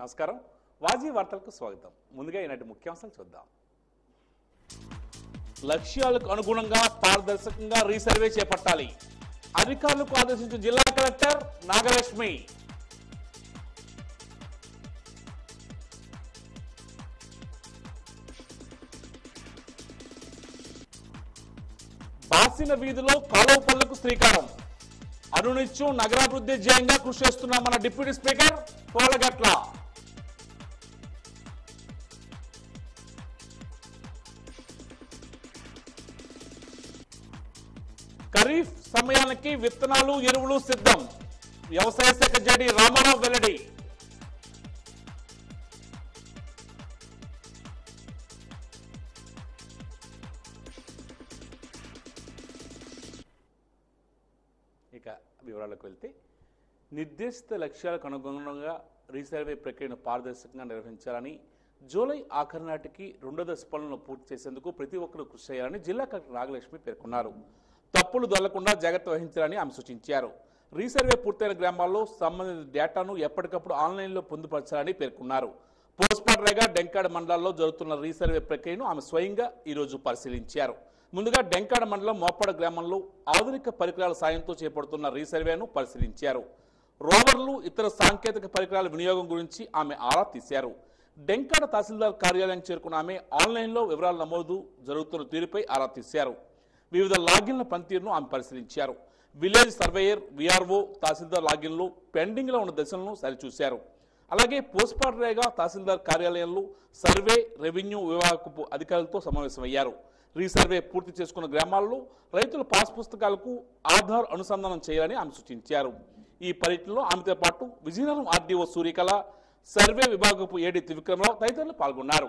నమస్కారం వాజీ వార్తలకు స్వాగతం ముందుగా ఈనాటి ముఖ్యాంశాలు చూద్దాం లక్ష్యాలకు అనుగుణంగా పారదర్శకంగా రీసర్వే చేపట్టాలి అధికారులకు ఆదేశించిన జిల్లా కలెక్టర్ నాగలక్ష్మి బాసిన వీధిలో కాలువ పనులకు శ్రీకారం అనునిత్యం నగరాభివృద్ధి ధ్యేయంగా కృషి చేస్తున్నామన్న డిప్యూటీ స్పీకర్ కోలగట్ల ఖరీఫ్ సమయానికి విత్తనాలు ఎరువులు సిద్ధం వ్యవసాయ శాఖ జడి రామారావు వెల్లడి ఇక వివరాలకు వెళ్తే నిర్దేశిత లక్ష్యాలకు అనుగుణంగా రీసర్వే ప్రక్రియను పారదర్శకంగా నిర్వహించాలని జూలై ఆఖరి నాటికి రెండో దశ పనులను పూర్తి చేసేందుకు ప్రతి ఒక్కరూ కృషి చేయాలని జిల్లా కలెక్టర్ నాగలక్ష్మి పేర్కొన్నారు తప్పులు దొరలకుండా జాగ్రత్త వహించాలని ఆమె సూచించారు రీసర్వే పూర్తయిన గ్రామాల్లో సంబంధిత డేటాను ఎప్పటికప్పుడు ఆన్లైన్లో పొందుపరచాలని పేర్కొన్నారు పోస్పాట్ రేగా డెంకాడ మండలాల్లో జరుగుతున్న రీసర్వే ప్రక్రియను ఆమె స్వయంగా ఈరోజు పరిశీలించారు ముందుగా డెంకాడ మండలం మోపడ గ్రామంలో ఆధునిక పరికరాల సాయంతో చేపడుతున్న రీసర్వేను పరిశీలించారు రోవర్లు ఇతర సాంకేతిక పరికరాల వినియోగం గురించి ఆమె ఆరా తీశారు డెంకాడ తహసీల్దార్ కార్యాలయం చేరుకున్న ఆమె ఆన్లైన్లో వివరాల నమోదు జరుగుతున్న తీరుపై ఆరా తీశారు వివిధ లాగిన్ల పనితీరును ఆమె పరిశీలించారు విలేజ్ సర్వేయర్ విఆర్ఓ తహసీల్దార్ లాగిన్లు పెండింగ్లో ఉన్న దశలను సరిచూశారు అలాగే పోస్ట్పాట్ రేగా తహసీల్దార్ కార్యాలయంలో సర్వే రెవెన్యూ విభాగపు అధికారులతో సమావేశమయ్యారు రీసర్వే పూర్తి చేసుకున్న గ్రామాల్లో రైతుల పాస్ పుస్తకాలకు ఆధార్ అనుసంధానం చేయాలని ఆమె సూచించారు ఈ పర్యటనలో ఆమెతో పాటు విజయనగరం ఆర్డీఓ సూర్యకళ సర్వే విభాగపు ఏడీ త్రివిక్రమరావు తదితరులు పాల్గొన్నారు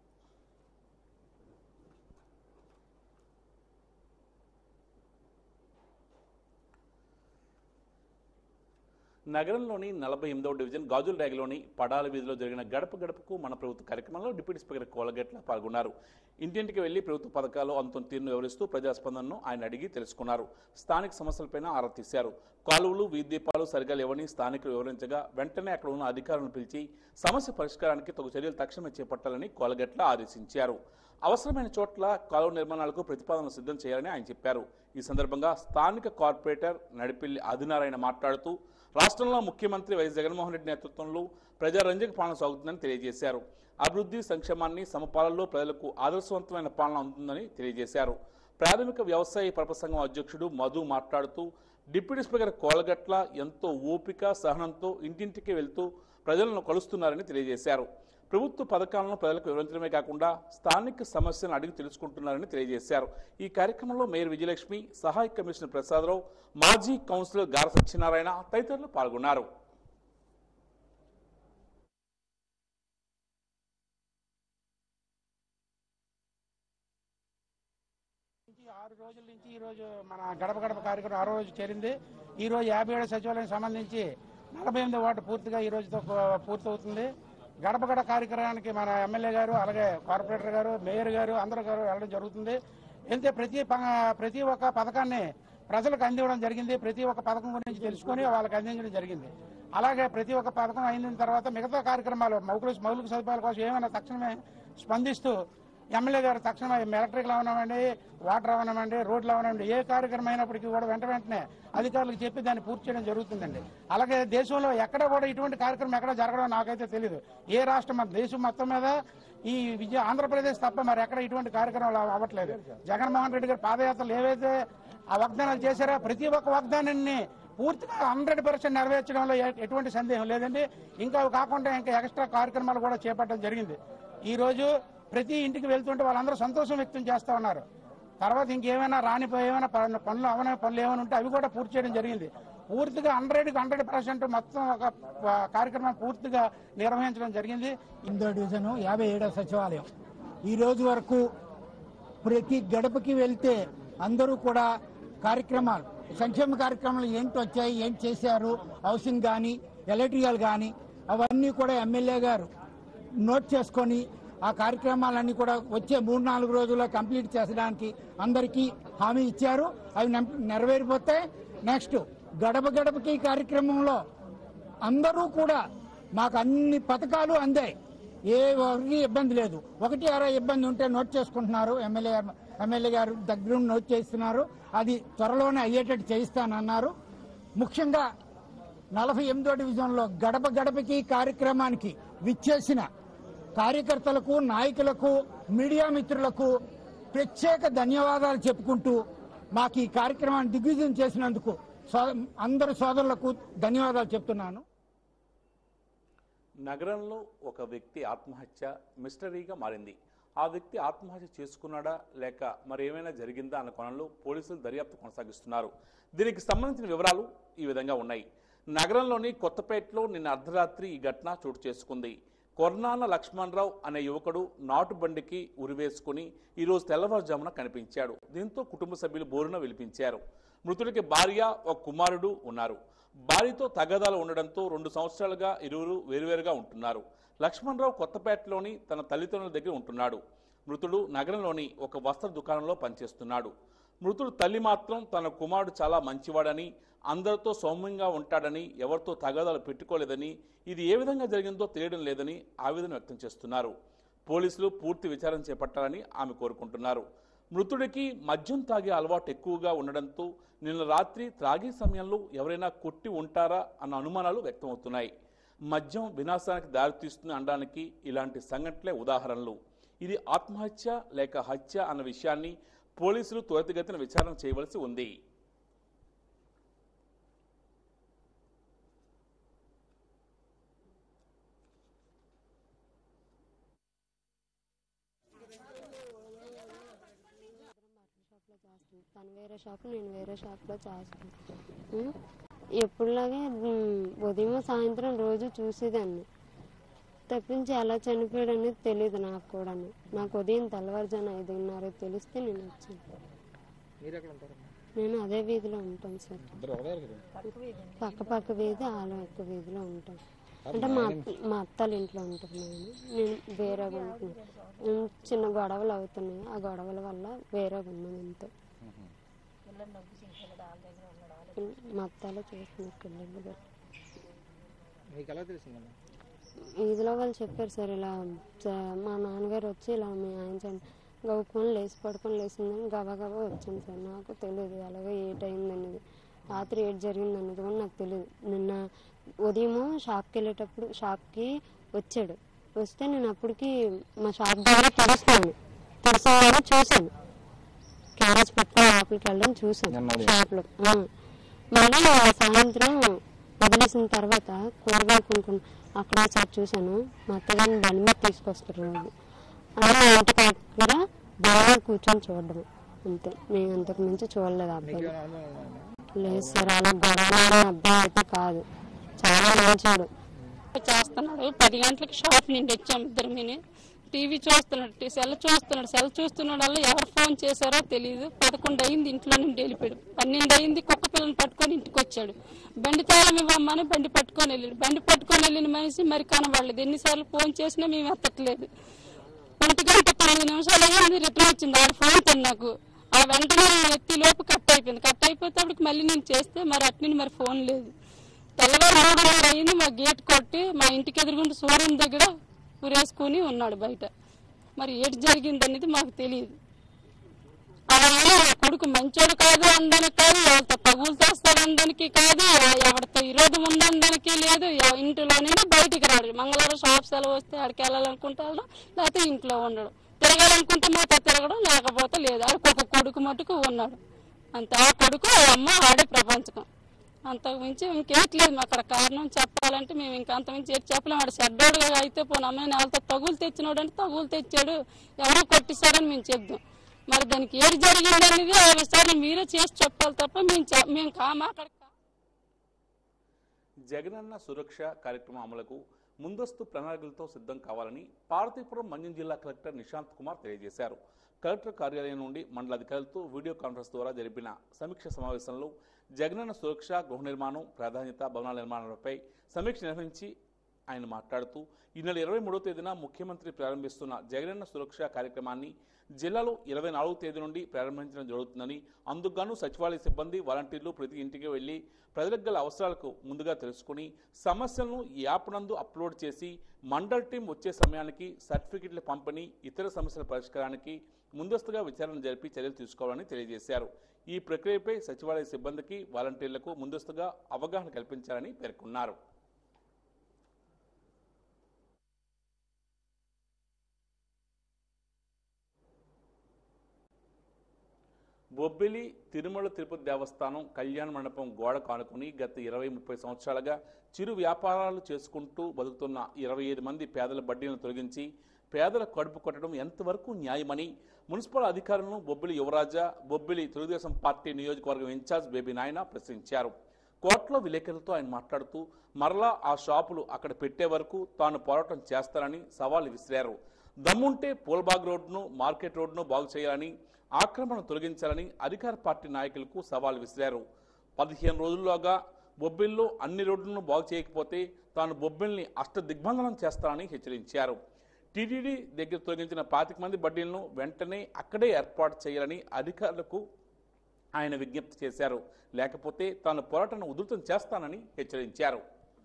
నగరంలోని నలభై ఎనిమిదవ డివిజన్ గాజుల ర్యాగ్లోని పడాల వీధిలో జరిగిన గడప గడపకు మన ప్రభుత్వ కార్యక్రమంలో డిప్యూటీ స్పీకర్ కోలగట్ల పాల్గొన్నారు ఇంటింటికి వెళ్లి ప్రభుత్వ పథకాలు అంతం తీరును వివరిస్తూ ప్రజాస్పందనను ఆయన అడిగి తెలుసుకున్నారు స్థానిక సమస్యలపైన ఆరా తీశారు కాలువలు వీధి దీపాలు సరిగా లేవని స్థానికులు వివరించగా వెంటనే అక్కడ ఉన్న అధికారులను పిలిచి సమస్య పరిష్కారానికి తగు చర్యలు తక్షణమే చేపట్టాలని కోలగట్ల ఆదేశించారు అవసరమైన చోట్ల కాలువ నిర్మాణాలకు ప్రతిపాదనలు సిద్ధం చేయాలని ఆయన చెప్పారు ఈ సందర్భంగా స్థానిక కార్పొరేటర్ నడిపిల్లి ఆదినారాయణ మాట్లాడుతూ రాష్ట్రంలో ముఖ్యమంత్రి వైఎస్ జగన్మోహన్ రెడ్డి నేతృత్వంలో ప్రజారంజక పాలన సాగుతుందని తెలియజేశారు అభివృద్ధి సంక్షేమాన్ని సమపాలనలో ప్రజలకు ఆదర్శవంతమైన పాలన అందుతుందని తెలియజేశారు ప్రాథమిక వ్యవసాయ పరప సంఘం అధ్యక్షుడు మధు మాట్లాడుతూ డిప్యూటీ స్పీకర్ కోలగట్ల ఎంతో ఓపిక సహనంతో ఇంటింటికి వెళ్తూ ప్రజలను కలుస్తున్నారని తెలియజేశారు ప్రభుత్వ పథకాలను ప్రజలకు వివరించడమే కాకుండా స్థానిక సమస్యలను అడిగి తెలుసుకుంటున్నారని తెలియజేశారు ఈ కార్యక్రమంలో మేయర్ విజయలక్ష్మి సహాయ కమిషనర్ ప్రసాదరావు మాజీ కౌన్సిలర్ గార సత్యనారాయణ తదితరులు పాల్గొన్నారు నుంచి ఆరు రోజుల నుంచి ఈ రోజు మన గడప గడప కార్యక్రమం ఆరో రోజు చేరింది ఈ రోజు యాభై ఏడు సచివాలయం సంబంధించి నలభై ఎనిమిది వార్డు పూర్తిగా ఈ రోజుతో పూ- పూర్తవుతుంది గడప గడప కార్యక్రమానికి మన ఎమ్మెల్యే గారు అలాగే కార్పొరేటర్ గారు మేయర్ గారు అందరూ గారు వెళ్ళడం జరుగుతుంది అయితే ప్రతి ప- ప్రతి ఒక్క పథకాన్ని ప్రజలకు అందివ్వడం జరిగింది ప్రతి ఒక్క పథకం గురించి తెలుసుకొని వాళ్ళకి అందించడం జరిగింది అలాగే ప్రతి ఒక్క పథకం అయిన తర్వాత మిగతా కార్యక్రమాలు మౌలిక మౌలిక సదుపాయాల కోసం ఏమైనా తక్షణమే స్పందిస్తూ ఎమ్మెల్యే గారు తక్షణమే ఎలక్ట్రిక్ అవనమండి వాటర్ అవనమండి రోడ్లు అవనండి ఏ కార్యక్రమం అయినప్పటికీ కూడా వెంట వెంటనే అధికారులకు చెప్పి దాన్ని పూర్తి చేయడం జరుగుతుందండి అలాగే దేశంలో ఎక్కడ కూడా ఇటువంటి కార్యక్రమం ఎక్కడ జరగడం నాకైతే తెలియదు ఏ రాష్ట్రం మన దేశం మొత్తం మీద ఈ విజయ ఆంధ్రప్రదేశ్ తప్ప మరి ఎక్కడ ఇటువంటి కార్యక్రమాలు అవ్వట్లేదు జగన్మోహన్ రెడ్డి గారి పాదయాత్రలు ఏవైతే ఆ వాగ్దానాలు చేశారో ప్రతి ఒక్క వాగ్దానాన్ని పూర్తిగా హండ్రెడ్ పర్సెంట్ నెరవేర్చడంలో ఎ- ఎటువంటి సందేహం లేదండి ఇంకా అవి కాకుండా ఇంకా ఎక్స్ట్రా కార్యక్రమాలు కూడా చేపట్టడం జరిగింది ఈ రోజు ప్రతి ఇంటికి వెళ్తుంటే వాళ్ళందరూ సంతోషం వ్యక్తం చేస్తా ఉన్నారు తర్వాత ఇంకేమైనా రానిపోయి ఏమైనా పనులు పనులు అవన పనులు ఏమైనా ఉంటే అవి కూడా పూర్తి చేయడం జరిగింది పూర్తిగా హండ్రెడ్కి హండ్రెడ్ పర్సెంట్ మొత్తం ఒక ఆ, కార్యక్రమం పూర్తిగా నిర్వహించడం జరిగింది ఎనిమిదో డివిజన్ యాభై ఏడో సచివాలయం ఈ రోజు వరకు ప్రతి గడపకి వెళ్తే అందరూ కూడా కార్యక్రమాలు సంక్షేమ కార్యక్రమాలు ఏంటి వచ్చాయి ఏం చేశారు హౌసింగ్ కానీ ఎలక్ట్రికల్ కానీ అవన్నీ కూడా ఎమ్మెల్యే గారు నోట్ చేసుకొని ఆ కార్యక్రమాలన్నీ కూడా వచ్చే మూడు నాలుగు రోజుల్లో కంప్లీట్ చేసడానికి అందరికీ హామీ ఇచ్చారు అవి నెం- నెరవేరిపోతే నెక్స్ట్ గడప గడపకి కార్యక్రమంలో అందరూ కూడా మాకు అన్ని పథకాలు అందాయి ఏ ఒక్కరికి ఇబ్బంది లేదు ఒకటి అర ఇబ్బంది ఉంటే నోట్ చేసుకుంటున్నారు ఎమ్మెల్యే ఎమ్మెల్యే గారు దగ్గరుండి నోట్ చేస్తున్నారు అది త్వరలోనే అయ్యేటట్టు చేయిస్తానన్నారు ముఖ్యంగా నలభై ఎనిమిదో డివిజన్లో గడప గడపకి కార్యక్రమానికి విచ్చేసిన కార్యకర్తలకు నాయకులకు మీడియా మిత్రులకు ప్రత్యేక ధన్యవాదాలు చెప్పుకుంటూ మాకు ఈ కార్యక్రమాన్ని దిగ్విజయం చేసినందుకు సో- అందరు సోదరులకు ధన్యవాదాలు చెప్తున్నాను నగరంలో ఒక వ్యక్తి ఆత్మహత్య మిస్టరీగా మారింది ఆ వ్యక్తి ఆత్మహత్య చేసుకున్నాడా లేక మరేమైనా జరిగిందా అన్న కోణంలో పోలీసులు దర్యాప్తు కొనసాగిస్తున్నారు దీనికి సంబంధించిన వివరాలు ఈ విధంగా ఉన్నాయి నగరంలోని కొత్తపేటలో నిన్న అర్ధరాత్రి ఈ ఘటన చోటు చేసుకుంది కొర్నాల లక్ష్మణరావు అనే యువకుడు నాటు బండికి ఉరివేసుకుని ఈరోజు తెల్లవారుజామున కనిపించాడు దీంతో కుటుంబ సభ్యులు బోరున విలిపించారు మృతుడికి భార్య ఒక కుమారుడు ఉన్నారు భార్యతో తగాదాలు ఉండడంతో రెండు సంవత్సరాలుగా ఇరువురు వేరువేరుగా ఉంటున్నారు లక్ష్మణరావు కొత్తపేటలోని తన తల్లిదండ్రుల దగ్గర ఉంటున్నాడు మృతుడు నగరంలోని ఒక వస్త్ర దుకాణంలో పనిచేస్తున్నాడు మృతుడు తల్లి మాత్రం తన కుమారుడు చాలా మంచివాడని అందరితో సౌమ్యంగా ఉంటాడని ఎవరితో తగాదాలు పెట్టుకోలేదని ఇది ఏ విధంగా జరిగిందో తెలియడం లేదని ఆవేదన వ్యక్తం చేస్తున్నారు పోలీసులు పూర్తి విచారణ చేపట్టాలని ఆమె కోరుకుంటున్నారు మృతుడికి మద్యం తాగే అలవాటు ఎక్కువగా ఉండడంతో నిన్న రాత్రి త్రాగే సమయంలో ఎవరైనా కొట్టి ఉంటారా అన్న అనుమానాలు వ్యక్తమవుతున్నాయి మద్యం వినాశానికి దారితీస్తుంది అనడానికి ఇలాంటి సంఘటనలే ఉదాహరణలు ఇది ఆత్మహత్య లేక హత్య అన్న విషయాన్ని పోలీసులు త్వరితగతిన విచారణ చేయవలసి ఉంది షాప్లో చేస్తాను తను వేరే షాప్ నేను వేరే షాప్లో చేస్తాను ఉం? ఎప్పుడులాగే ఉం, ఉదయం సాయంత్రం రోజు చూసేదాన్ని తప్పించి ఎలా చనిపోయాడు అనేది తెలియదు నాకు కూడా నాకు ఉదయం తెల్లవారుజాను ఐదున్నర తెలిస్తే నేను వచ్చాను మీరు ఎక్కడ ఉంటారు నేను అదే వీధిలో ఉంటాను సార్ ఇద్దరు ఒకదే కదా పక్క పక్క వీధి ఆలో యొక్క వీధిలో ఉంటాను అంటే మా అత్త- మా అత్తాల ఇంట్లో ఉంటున్నాను నేను వేరేగా ఉంటున్నాను ఉం, చిన్న గొడవలు అవుతున్నాయి ఆ గొడవల వల్ల వేరేగా ఉన్నాం అంతే మా అత్తాలో చూస్తున్నారు పిల్లలు కూడా. మీకు ఎలా తెలిసిందమ్మా వీధిలో వాళ్ళు చెప్పారు సార్ ఇలా చ- మా నాన్నగారు వచ్చి ఇలా మీ ఆయన చని గవ్వుకొని లేచి పడుకొని లేచిందని గబా గబా వచ్చాను సార్ నాకు తెలియదు అలాగే ఏట్ అయిందనేది రాత్రి ఏట్ జరిగింది అన్నది కూడా నాకు తెలియదు నిన్న ఉదయం షాప్కి వెళ్ళేటప్పుడు షాప్కి వచ్చాడు వస్తే నేను అప్పటికి మా షాప్ దగ్గర తెలుస్తాను తెలిసిన చూశాను క్యారేజ్ పట్టుకొని లోపలికి వెళ్ళడం చూశాను నిన్న ఉదయం. షాప్లో ఆ. మళ్ళీ సాయంత్రం వదిలేసిన తర్వాత కూరగాయలు కొనుక్కుని అక్కడ ఒకసారి చూశాను మా అత్తగారిని బండి మీద తీసుకొస్తారు రోజు అలా మా ఇంటికి అక్కడ బండి మీద కూర్చొని చూడడం అంతే నేను అంతకు మించి చూడలేదు ఆ అబ్బాయి ఏమైనా అనుమానం ఉందా లేదు సార్ అలా గొడవ అబ్బాయి అయితే కాదు చాలా మంచోడు చేస్తున్నాడు పది గంటలకు షాప్ నుండి వచ్చాం ఇద్దరు మీని టీవీ చూస్తున్నాడు టీ- సెల్ చూస్తున్నాడు సెల్ చూస్తున్నాడు వల్ల ఎవరు ఫోన్ చేశారో తెలియదు పదకొండు అయింది ఇంట్లో నుండి వెళ్ళిపోయాడు పన్నెండు అయింది కుక్క పిల్లని పట్టుకొని ఇంటికి వచ్చాడు బండి తాళం ఇవ్వమని బండి పట్టుకొని వెళ్ళాడు బండి పట్టుకొని వెళ్ళిన మనిషి మరి కనబడలేదు ఎన్నిసార్లు ఫోన్ చేసినా మేము ఎత్తట్లేదు ఒంటి గంట తొమ్మిది నిమిషాలు అయ్యింది రిటర్న్ వచ్చింది ఆడ ఫోన్ తో నాకు ఆ వెంటనే ఎత్తి లోపు కట్ అయిపోయింది కట్ అయిపోతే అప్పటికి మళ్ళీ నేను చేస్తే మరి అట్నుండి మరి ఫోన్ లేదు తెల్లవారు మూడున్నర అయింది మా గేట్ కొట్టి మా ఇంటికి ఎదురుగుండా సూర్యుని దగ్గర ఉరేసుకొని ఉన్నాడు బయట మరి ఏటి జరిగింది అనేది మాకు తెలియదు ఆయన కొడుకు మంచోడు కాదు అనడానికి కాదు ఎవరితో పగులు చేస్తాడు అనడానికి కాదు ఎ- ఎవరితో విరోధం ఉందనడానికి లేదు ఎవ- ఇంటిలో నుండి బయటికి రాడు మంగళవారం షాప్ సెలవు వస్తే ఆడికి వెళ్ళాలనుకుంటాడు లేకపోతే ఇంట్లో ఉండడు తిరగాలనుకుంటే మాతో తిరగడం లేకపోతే లేదు ఆడికి ఒక కొడుకు మటుకు ఉన్నాడు అంతే ఆ కొడుకు ఆ అమ్మ ఆడే ప్రపంచకం అంతకు మించి ఇంకేట్లేదు అక్కడ కారణం చెప్పాలంటే మేము ఇంకా అంతమించి ఏటి చెప్పలేము వాడు చెడ్డోడుగా అయితే పోను అమ్మాయిని వాళ్ళతో తగులు తెచ్చినోడు అంటే తగులు తెచ్చాడు ఎవరో కొట్టిస్తారని మేము చెప్దాం మరి దానికి ఏది జరిగింది అనేది ఆ విషయాన్ని మీరే చేసి చెప్పాలి తప్ప మేము చె- మేము కామా అక్కడ జగనన్న సురక్ష కార్యక్రమం అమలుకు ముందస్తు ప్రణాళికలతో సిద్ధం కావాలని పార్వతీపురం మన్యం జిల్లా కలెక్టర్ నిశాంత్ కుమార్ తెలియజేశారు కలెక్టర్ కార్యాలయం నుండి మండల అధికారులతో వీడియో కాన్ఫరెన్స్ ద్వారా జరిపిన సమీక్ష సమావేశంలో జగనన్న సురక్ష గృహ నిర్మాణం ప్రాధాన్యత భవనాల నిర్మాణాలపై సమీక్ష నిర్వహించి ఆయన మాట్లాడుతూ ఈ నెల ఇరవై మూడో తేదీన ముఖ్యమంత్రి ప్రారంభిస్తున్న జగనన్న సురక్ష కార్యక్రమాన్ని జిల్లాలో ఇరవై నాలుగో తేదీ నుండి ప్రారంభించడం జరుగుతుందని అందుకుగాను సచివాలయ సిబ్బంది వాలంటీర్లు ప్రతి ఇంటికి వెళ్లి ప్రజలకు గల అవసరాలకు ముందుగా తెలుసుకుని సమస్యలను ఈ యాప్ నందు అప్లోడ్ చేసి మండల్ టీం వచ్చే సమయానికి సర్టిఫికెట్ల పంపిణీ ఇతర సమస్యల పరిష్కారానికి ముందస్తుగా విచారణ జరిపి చర్యలు తీసుకోవాలని తెలియజేశారు ఈ ప్రక్రియపై సచివాలయ సిబ్బందికి వాలంటీర్లకు ముందస్తుగా అవగాహన కల్పించాలని పేర్కొన్నారు బొబ్బిలి తిరుమల తిరుపతి దేవస్థానం కళ్యాణ మండపం గోడ కానుకొని గత ఇరవై ముప్పై సంవత్సరాలుగా చిరు వ్యాపారాలు చేసుకుంటూ బతుకుతున్న ఇరవై ఐదు మంది పేదల బడ్డీలను తొలగించి పేదల కడుపు కొట్టడం ఎంతవరకు న్యాయమని మున్సిపల్ అధికారులను బొబ్బిలి యువరాజా బొబ్బిలి తెలుగుదేశం పార్టీ నియోజకవర్గం ఇన్ఛార్జ్ బేబీ నాయన ప్రశ్నించారు కోర్టులో విలేకరులతో ఆయన మాట్లాడుతూ మరలా ఆ షాపులు అక్కడ పెట్టే వరకు తాను పోరాటం చేస్తానని సవాల్ విసిరారు దమ్ముంటే పూల్బాగ్ రోడ్డును మార్కెట్ రోడ్డును బాగు చేయాలని ఆక్రమణ తొలగించాలని అధికార పార్టీ నాయకులకు సవాల్ విసిరారు పదిహేను రోజుల్లోగా బొబ్బిల్లో అన్ని రోడ్లను బాగు చేయకపోతే తాను బొబ్బిల్ని అష్టదిగ్బంధనం చేస్తానని హెచ్చరించారు టీటీడీ దగ్గర తొలగించిన పాతిక మంది బడ్డీలను వెంటనే అక్కడే ఏర్పాటు చేయాలని అధికారులకు ఆయన విజ్ఞప్తి చేశారు లేకపోతే తాను పోరాటాన్ని ఉధృతం చేస్తానని హెచ్చరించారు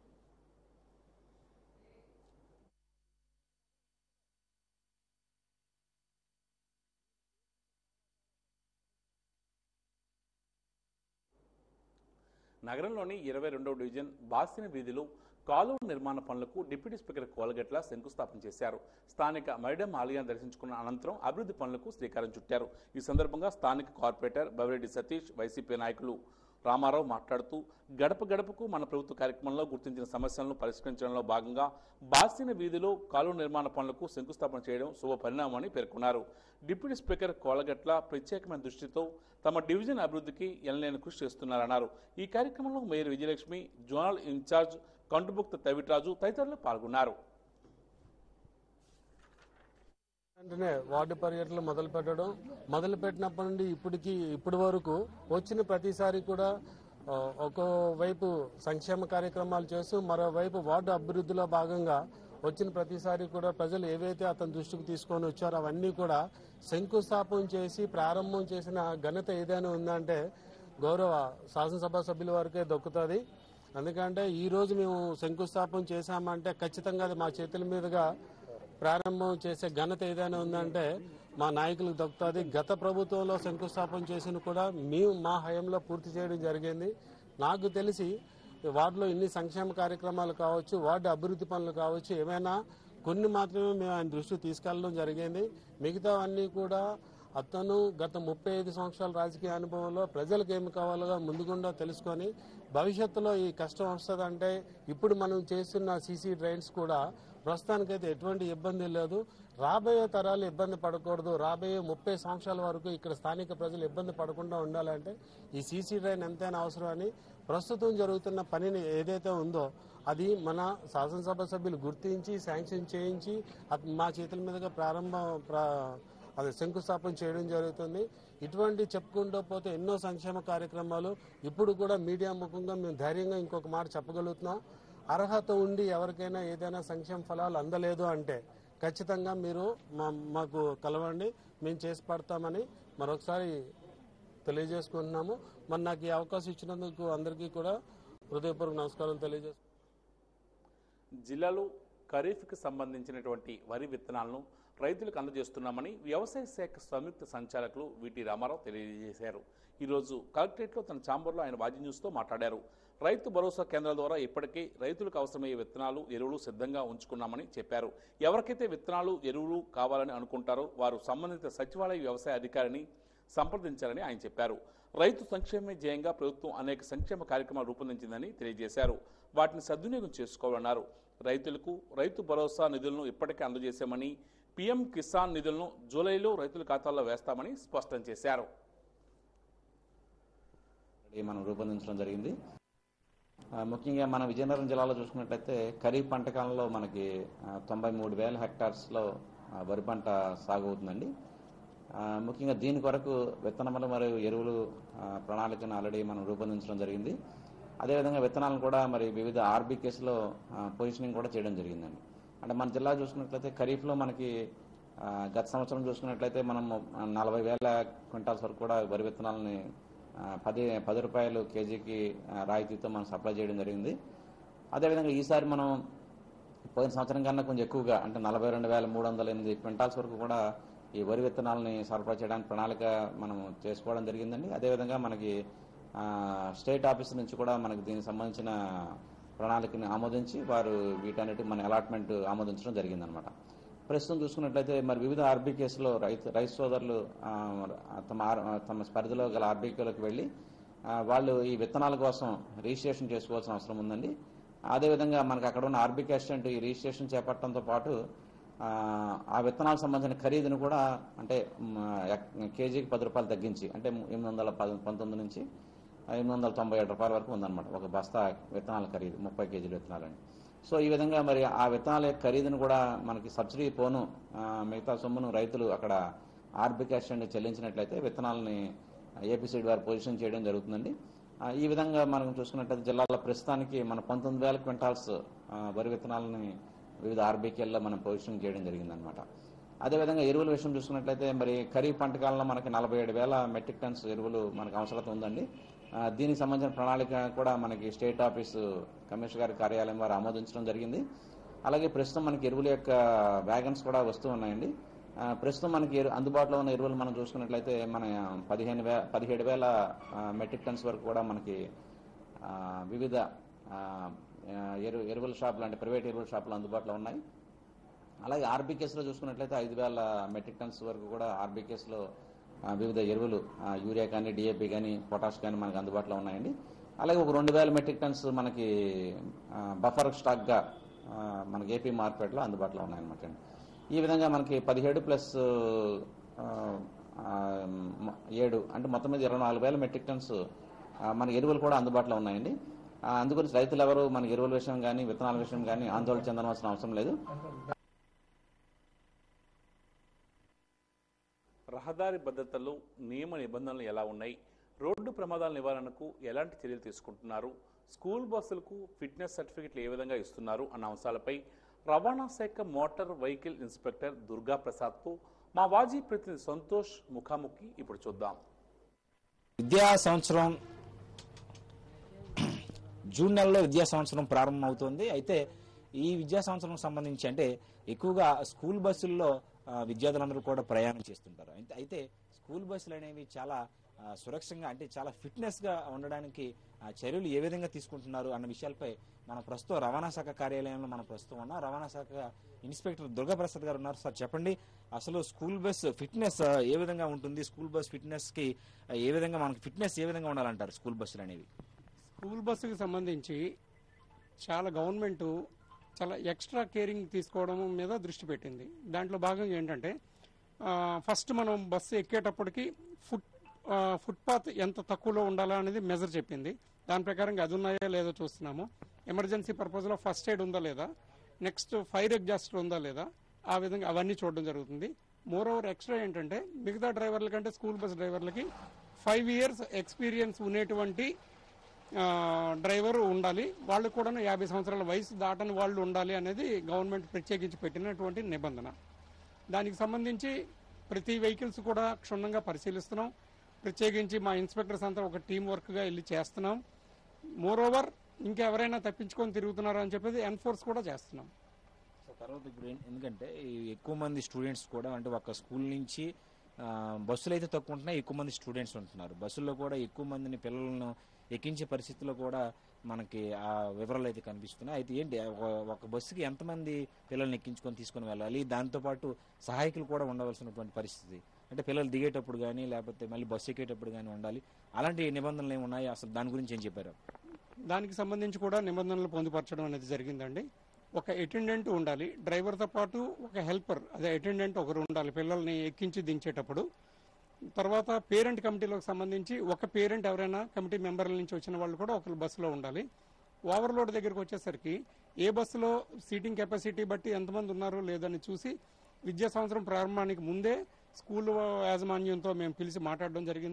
నగరంలోని ఇరవై రెండవ డివిజన్ బాసిన వీధిలో కాలువ నిర్మాణ పనులకు డిప్యూటీ స్పీకర్ కోలగట్ల శంకుస్థాపన చేశారు స్థానిక మైడమ్ ఆలయాన్ని దర్శించుకున్న అనంతరం అభివృద్ధి పనులకు శ్రీకారం చుట్టారు ఈ సందర్భంగా స్థానిక కార్పొరేటర్ బవిరెడ్డి సతీష్ వైసీపీ నాయకులు రామారావు మాట్లాడుతూ గడప గడపకు మన ప్రభుత్వ కార్యక్రమంలో గుర్తించిన సమస్యలను పరిష్కరించడంలో భాగంగా బాసిన వీధిలో కాలువ నిర్మాణ పనులకు శంకుస్థాపన చేయడం శుభ పరిణామని పేర్కొన్నారు డిప్యూటీ స్పీకర్ కోలగట్ల ప్రత్యేకమైన దృష్టితో తమ డివిజన్ అభివృద్ధికి ఎనలేని కృషి చేస్తున్నారన్నారు ఈ కార్యక్రమంలో mayor Vijayalakshmi zonal in charge Kantubhukta Tavitraju తదితరులు పాల్గొన్నారు వెంటనే వార్డు పర్యటనలు మొదలు పెట్టడం మొదలు పెట్టినప్పటి నుండి ఇప్పటికి ఇప్పటి వరకు వచ్చిన ప్రతిసారి కూడా ఆ, ఒకవైపు సంక్షేమ కార్యక్రమాలు చేస్తూ మరోవైపు వార్డు అభివృద్ధిలో భాగంగా వచ్చిన ప్రతిసారి కూడా ప్రజలు ఏవైతే అతని దృష్టికి తీసుకొని వచ్చారో అవన్నీ కూడా శంకుస్థాపన చేసి ప్రారంభం చేసిన ఘనత ఏదైనా ఉందంటే గౌరవ శాసనసభ సభ్యుల వరకే దొక్కుతుంది ఎందుకంటే ఈ రోజు మేము శంకుస్థాపన చేశామంటే ఖచ్చితంగా అది మా చేతుల మీదుగా ప్రారంభం చేసే ఘనత ఏదైనా ఉందంటే మా నాయకులకు దక్కుతుంది గత ప్రభుత్వంలో శంకుస్థాపన చేసిన కూడా మేము మా హయాంలో పూర్తి చేయడం జరిగింది నాకు తెలిసి వార్డులో ఇన్ని సంక్షేమ కార్యక్రమాలు కావచ్చు వార్డు అభివృద్ధి పనులు కావచ్చు ఏమైనా కొన్ని మాత్రమే మేము ఆయన దృష్టికి తీసుకెళ్ళడం జరిగింది మిగతా అన్నీ కూడా అతను గత ముప్పై ఐదు సంవత్సరాల రాజకీయ అనుభవంలో ప్రజలకు ఏమి కావాలో ముందుగుండా తెలుసుకొని భవిష్యత్తులో ఈ కష్టం వస్తుందంటే ఇప్పుడు మనం చేస్తున్న సీసీ డ్రైన్స్ కూడా ప్రస్తుతానికైతే ఎటువంటి ఇబ్బంది లేదు రాబోయే తరాలు ఇబ్బంది పడకూడదు రాబోయే ముప్పై సంవత్సరాల వరకు ఇక్కడ స్థానిక ప్రజలు ఇబ్బంది పడకుండా ఉండాలంటే ఈ సీసీ డ్రైన్ ఎంతైనా అవసరం అని ప్రస్తుతం జరుగుతున్న పనిని ఏదైతే ఉందో అది మన శాసనసభ సభ్యులు గుర్తించి శాంక్షన్ చేయించి అత్- మా చేతుల మీదుగా ప్రారంభం ప్రా- అది శంకుస్థాపన చేయడం జరుగుతుంది ఇటువంటి చెప్పుకుంటూ పోతే ఎన్నో సంక్షేమ కార్యక్రమాలు ఇప్పుడు కూడా మీడియా ముఖంగా మేము ధైర్యంగా ఇంకొక మాట చెప్పగలుగుతున్నాం అర్హత ఉండి ఎవరికైనా ఏదైనా సంక్షేమ ఫలాలు అందలేదు అంటే ఖచ్చితంగా మీరు మా మాకు కలవండి మేము చేసి పడతామని మరొకసారి తెలియజేసుకుంటున్నాము మరి నాకు ఈ అవకాశం ఇచ్చినందుకు అందరికీ కూడా హృదయపూర్వక నమస్కారం తెలియజేసుకుంటున్నాను జిల్లాలో ఖరీఫ్కి సంబంధించినటువంటి వరి విత్తనాలను రైతులకు అందజేస్తున్నామని వ్యవసాయ శాఖ సంయుక్త సంచాలకులు విటి రామారావు తెలియజేశారు ఈరోజు కలెక్టరేట్లో తన ఛాంబర్లో ఆయన వాజీ న్యూస్తో మాట్లాడారు రైతు భరోసా కేంద్రాల ద్వారా ఇప్పటికే రైతులకు అవసరమయ్యే విత్తనాలు ఎరువులు సిద్ధంగా ఉంచుకున్నామని చెప్పారు ఎవరికైతే విత్తనాలు ఎరువులు కావాలని అనుకుంటారో వారు సంబంధిత సచివాలయ వ్యవసాయ అధికారిని సంప్రదించాలని ఆయన చెప్పారు రైతు సంక్షేమమే ధ్యేయంగా ప్రభుత్వం అనేక సంక్షేమ కార్యక్రమాలు రూపొందించిందని తెలియజేశారు వాటిని సద్వినియోగం చేసుకోవాలన్నారు రైతులకు రైతు భరోసా నిధులను ఇప్పటికే అందజేశామని పీఎం కిసాన్ నిధులను జూలైలో రైతుల ఖాతాల్లో వేస్తామని స్పష్టం చేశారు ఇది మనం రూపొందించడం జరిగింది ఆ, ముఖ్యంగా మన విజయనగరం జిల్లాలో చూసుకున్నట్లయితే ఖరీఫ్ పంట కాలంలో మనకి ఆ, తొంభై మూడు వేల హెక్టార్స్లో ఆ, వరి పంట సాగు అవుతుందండి ఆ, ముఖ్యంగా దీని కొరకు విత్తనములు మరియు ఎరువులు ఆ, ప్రణాళికను ఆల్రెడీ మనం రూపొందించడం జరిగింది అదేవిధంగా విత్తనాలను కూడా మరి వివిధ ఆర్బీకేస్లో పొజిషనింగ్ కూడా చేయడం జరిగిందండి అంటే మన జిల్లా చూసుకున్నట్లయితే ఖరీఫ్లో మనకి ఆ, గత సంవత్సరం చూసుకున్నట్లయితే మనం నలభై వేల క్వింటాల్స్ వరకు కూడా వరి విత్తనాలని ఆ, పది పది రూపాయలు కేజీకి ఆ, రాయితీతో మనం సప్లై చేయడం జరిగింది అదేవిధంగా ఈసారి మనం పోయిన సంవత్సరం కన్నా కొంచెం ఎక్కువగా అంటే నలభై రెండు వేల మూడు వందల ఎనిమిది క్వింటాల్స్ వరకు కూడా ఈ వరి విత్తనాలని సరఫరా చేయడానికి ప్రణాళిక మనం చేసుకోవడం జరిగిందండి అదేవిధంగా మనకి ఆ, స్టేట్ ఆఫీస్ నుంచి కూడా మనకి దీనికి సంబంధించిన ప్రణాళికని ఆమోదించి వారు వీటన్నిటి మన అలాట్మెంట్ ఆమోదించడం జరిగిందనమాట ప్రస్తుతం చూసుకున్నట్లయితే మరి వివిధ ఆర్బీకేస్లో రైతు రైతు సోదరులు ఆ, తమ ఆర్- తమ పరిధిలో గల ఆర్బీకేలోకి వెళ్ళి ఆ, వాళ్ళు ఈ విత్తనాల కోసం రిజిస్ట్రేషన్ చేసుకోవాల్సిన అవసరం ఉందండి అదేవిధంగా మనకు అక్కడ ఉన్న ఆర్బీకే అసిస్టెంట్ ఈ రిజిస్ట్రేషన్ చేపట్టడంతో పాటు ఆ, ఆ విత్తనాలకు సంబంధించిన ఖరీదును కూడా అంటే మ్, ఎక్- కేజీకి పది రూపాయలు తగ్గించి అంటే ఎనిమిది వందల పద- పంతొమ్మిది నుంచి ఎనిమిది వందల తొంభై ఏడు రూపాయల వరకు ఉందన్నమాట ఒక బస్తా విత్తనాల ఖరీదు ముప్పై కేజీల విత్తనాలని సో ఈ విధంగా మరి ఆ విత్తనాల యొక్క ఖరీదును కూడా మనకి సబ్సిడీ పోను ఆ, మిగతా సొమ్మును రైతులు అక్కడ ఆర్బిక్ అసిస్టెంట్ చెల్లించినట్లయితే విత్తనాలని ఏపీసీడీ వారు పొజిషన్ చేయడం జరుగుతుందండి ఆ, ఈ విధంగా మనం చూసుకున్నట్లయితే జిల్లాలో ప్రస్తుతానికి మన పంతొమ్మిది వేల క్వింటాల్స్ ఆ, వరి విత్తనాలని వివిధ ఆర్బీకేల్లో మనం పొజిషన్ చేయడం జరిగిందనమాట అదేవిధంగా ఎరువుల విషయం చూసుకున్నట్లయితే మరి ఖరీఫ్ పంట కాలంలో మనకి నలభై ఏడు వేల మెట్రిక్ టన్స్ ఎరువులు మనకు అవసరత ఉందండి ఆ, దీనికి సంబంధించిన ప్రణాళిక కూడా మనకి స్టేట్ ఆఫీసు కమిషనర్ గారి కార్యాలయం వారు ఆమోదించడం జరిగింది అలాగే ప్రస్తుతం మనకి ఎరువుల యొక్క వ్యాగన్స్ కూడా వస్తూ ఉన్నాయండి ఆ, ప్రస్తుతం మనకి ఎరు- అందుబాటులో ఉన్న ఎరువులు మనం చూసుకున్నట్లయితే మన పదిహేను వే పదిహేడు వేల ఆ, మెట్రిక్ టన్స్ వరకు కూడా మనకి ఆ, వివిధ ఆ, ఆ, ఎరు ఎరువుల షాపులు అంటే ప్రైవేట్ ఎరువుల షాపులు అందుబాటులో ఉన్నాయి అలాగే ఆర్బీకేస్లో చూసుకున్నట్లయితే ఐదు వేల మెట్రిక్ టన్స్ వరకు కూడా ఆర్బీకేస్లో వివిధ ఎరువులు ఆ, యూరియా కానీ డిఏపి కానీ పొటాష్ కానీ మనకు అందుబాటులో ఉన్నాయండి అలాగే ఒక రెండు వేల మెట్రిక్ టన్స్ మనకి ఆ, బఫర్ స్టాక్గా ఆ, మనకి ఏపీ మార్కెట్లో అందుబాటులో ఉన్నాయన్నమాట అండి ఈ విధంగా మనకి పదిహేడు ప్లస్ ఆ, ఆ, మ- ఏడు అంటే మొత్తం మీద ఇరవై నాలుగు వేల మెట్రిక్ టన్స్ ఆ, మన ఎరువులు కూడా అందుబాటులో ఉన్నాయండి ఆ, అందుగురించి రైతులు ఎవరు మన ఎరువుల విషయం కానీ విత్తనాల విషయం కానీ ఆందోళన చెందవలసిన అవసరం లేదు రహదారి భద్రతలో నియమ నిబంధనలు ఎలా ఉన్నాయి రోడ్డు ప్రమాదాల నివారణకు ఎలాంటి చర్యలు తీసుకుంటున్నారు స్కూల్ బస్సులకు ఫిట్నెస్ సర్టిఫికెట్లు ఏ విధంగా ఇస్తున్నారు అన్న అంశాలపై రవాణా శాఖ మోటార్ వెహికల్ ఇన్స్పెక్టర్ దుర్గా ప్రసాద్తో మా వాజీ ప్రతినిధి సంతోష్ ముఖాముఖి ఇప్పుడు చూద్దాం విద్యా సంవత్సరం జూన్ నెలలో విద్యా సంవత్సరం ప్రారంభమవుతోంది అయితే ఈ విద్యా సంవత్సరం సంబంధించి అంటే ఎక్కువగా స్కూల్ బస్సుల్లో ఆ, విద్యార్థులందరూ కూడా ప్రయాణం చేస్తుంటారు అయితే అయితే స్కూల్ బస్సులు అనేవి చాలా ఆ, సురక్షంగా అంటే చాలా ఫిట్నెస్ గా ఉండడానికి ఆ, చర్యలు ఏ విధంగా తీసుకుంటున్నారు అన్న విషయాలపై మన ప్రస్తుతం రవాణా శాఖ కార్యాలయంలో మనం ప్రస్తుతం ఉన్నాం రవాణా శాఖ ఇన్స్పెక్టర్ దుర్గా ప్రసాద్ గారు ఉన్నారు సార్ చెప్పండి అసలు స్కూల్ బస్ ఫిట్నెస్ ఆ, ఏ విధంగా ఉంటుంది స్కూల్ బస్ ఫిట్నెస్ కి ఆ, ఏ విధంగా మనకి ఫిట్నెస్ ఏ విధంగా ఉండాలంటారు స్కూల్ బస్సులు అనేవి స్కూల్ బస్సుకి సంబంధించి చాలా గవర్నమెంట్ చాలా ఎక్స్ట్రా కేరింగ్ తీసుకోవడం మీద దృష్టి పెట్టింది దాంట్లో భాగంగా ఏంటంటే ఆ, ఫస్ట్ మనం బస్సు ఎక్కేటప్పటికి ఫుట్ ఆ, ఫుట్పాత్ ఎంత తక్కువలో ఉండాలా అనేది మెజర్ చెప్పింది దాని ప్రకారంగా అది ఉన్నాయా లేదో చూస్తున్నాము ఎమర్జెన్సీ పర్పస్లో ఫస్ట్ ఎయిడ్ ఉందా లేదా నెక్స్ట్ ఫైర్ ఎగ్జాస్టర్ ఉందా లేదా ఆ విధంగా అవన్నీ చూడడం జరుగుతుంది మోర్ ఓవర్ ఎక్స్ట్రా ఏంటంటే మిగతా డ్రైవర్ల కంటే స్కూల్ బస్ డ్రైవర్లకి ఫైవ్ ఇయర్స్ ఎక్స్పీరియన్స్ ఉండేటువంటి ఆ, డ్రైవర్ ఉండాలి వాళ్ళు కూడా యాభై సంవత్సరాల వయసు దాటని వాళ్ళు ఉండాలి అనేది గవర్నమెంట్ ప్రత్యేకించి పెట్టినటువంటి నిబంధన దానికి సంబంధించి ప్రతి వెహికల్స్ కూడా క్షుణ్ణంగా పరిశీలిస్తున్నాం ప్రత్యేకించి మా ఇన్స్పెక్టర్స్ అంతా ఒక టీం వర్క్గా వెళ్ళి చేస్తున్నాం మోర్ ఓవర్ ఇంకెవరైనా తప్పించుకొని తిరుగుతున్నారా అని చెప్పేసి ఎన్ఫోర్స్ కూడా చేస్తున్నాం సో తర్వాత ఇప్పుడు ఏం- ఎందుకంటే ఈ ఎక్కువ మంది స్టూడెంట్స్ కూడా అంటే ఒక స్కూల్ నుంచి ఆ, బస్సులు అయితే తక్కువ ఉంటున్నాయి ఎక్కువ మంది స్టూడెంట్స్ ఉంటున్నారు బస్సుల్లో కూడా ఎక్కువ మందిని పిల్లలను ఎక్కించే పరిస్థితిలో కూడా మనకి ఆ వివరాలు అయితే కనిపిస్తున్నాయి అయితే ఏంటి ఒక- ఒక బస్సుకి ఎంతమంది పిల్లల్ని ఎక్కించుకొని తీసుకొని వెళ్ళాలి దాంతోపాటు సహాయకులు కూడా ఉండవలసినటువంటి పరిస్థితి అంటే పిల్లలు దిగేటప్పుడు కానీ లేకపోతే మళ్ళీ బస్సు ఎక్కేటప్పుడు కానీ ఉండాలి అలాంటి నిబంధనలు ఏమి ఉన్నాయి అసలు దాని గురించి ఏం చెప్పారు దానికి సంబంధించి కూడా నిబంధనలు పొందుపరచడం అనేది జరిగిందండి ఒక అటెండెంట్ ఉండాలి డ్రైవర్తో పాటు ఒక హెల్పర్ అదే అటెండెంట్ ఒకరు ఉండాలి పిల్లల్ని ఎక్కించి దించేటప్పుడు తర్వాత పేరెంట్ కమిటీలకు సంబంధించి ఒక పేరెంట్ ఎవరైనా కమిటీ మెంబర్ల నుంచి వచ్చిన వాళ్ళు కూడా ఒకరు బస్సులో ఉండాలి ఓవర్లోడ్ దగ్గరికి వచ్చేసరికి ఏ బస్సులో సీటింగ్ కెపాసిటీ బట్టి ఎంతమంది ఉన్నారో లేదని చూసి విద్యా సంవత్సరం ప్రారంభానికి ముందే స్కూల్ యాజమాన్యంతో మేము పిలిచి మాట్లాడడం జరిగింది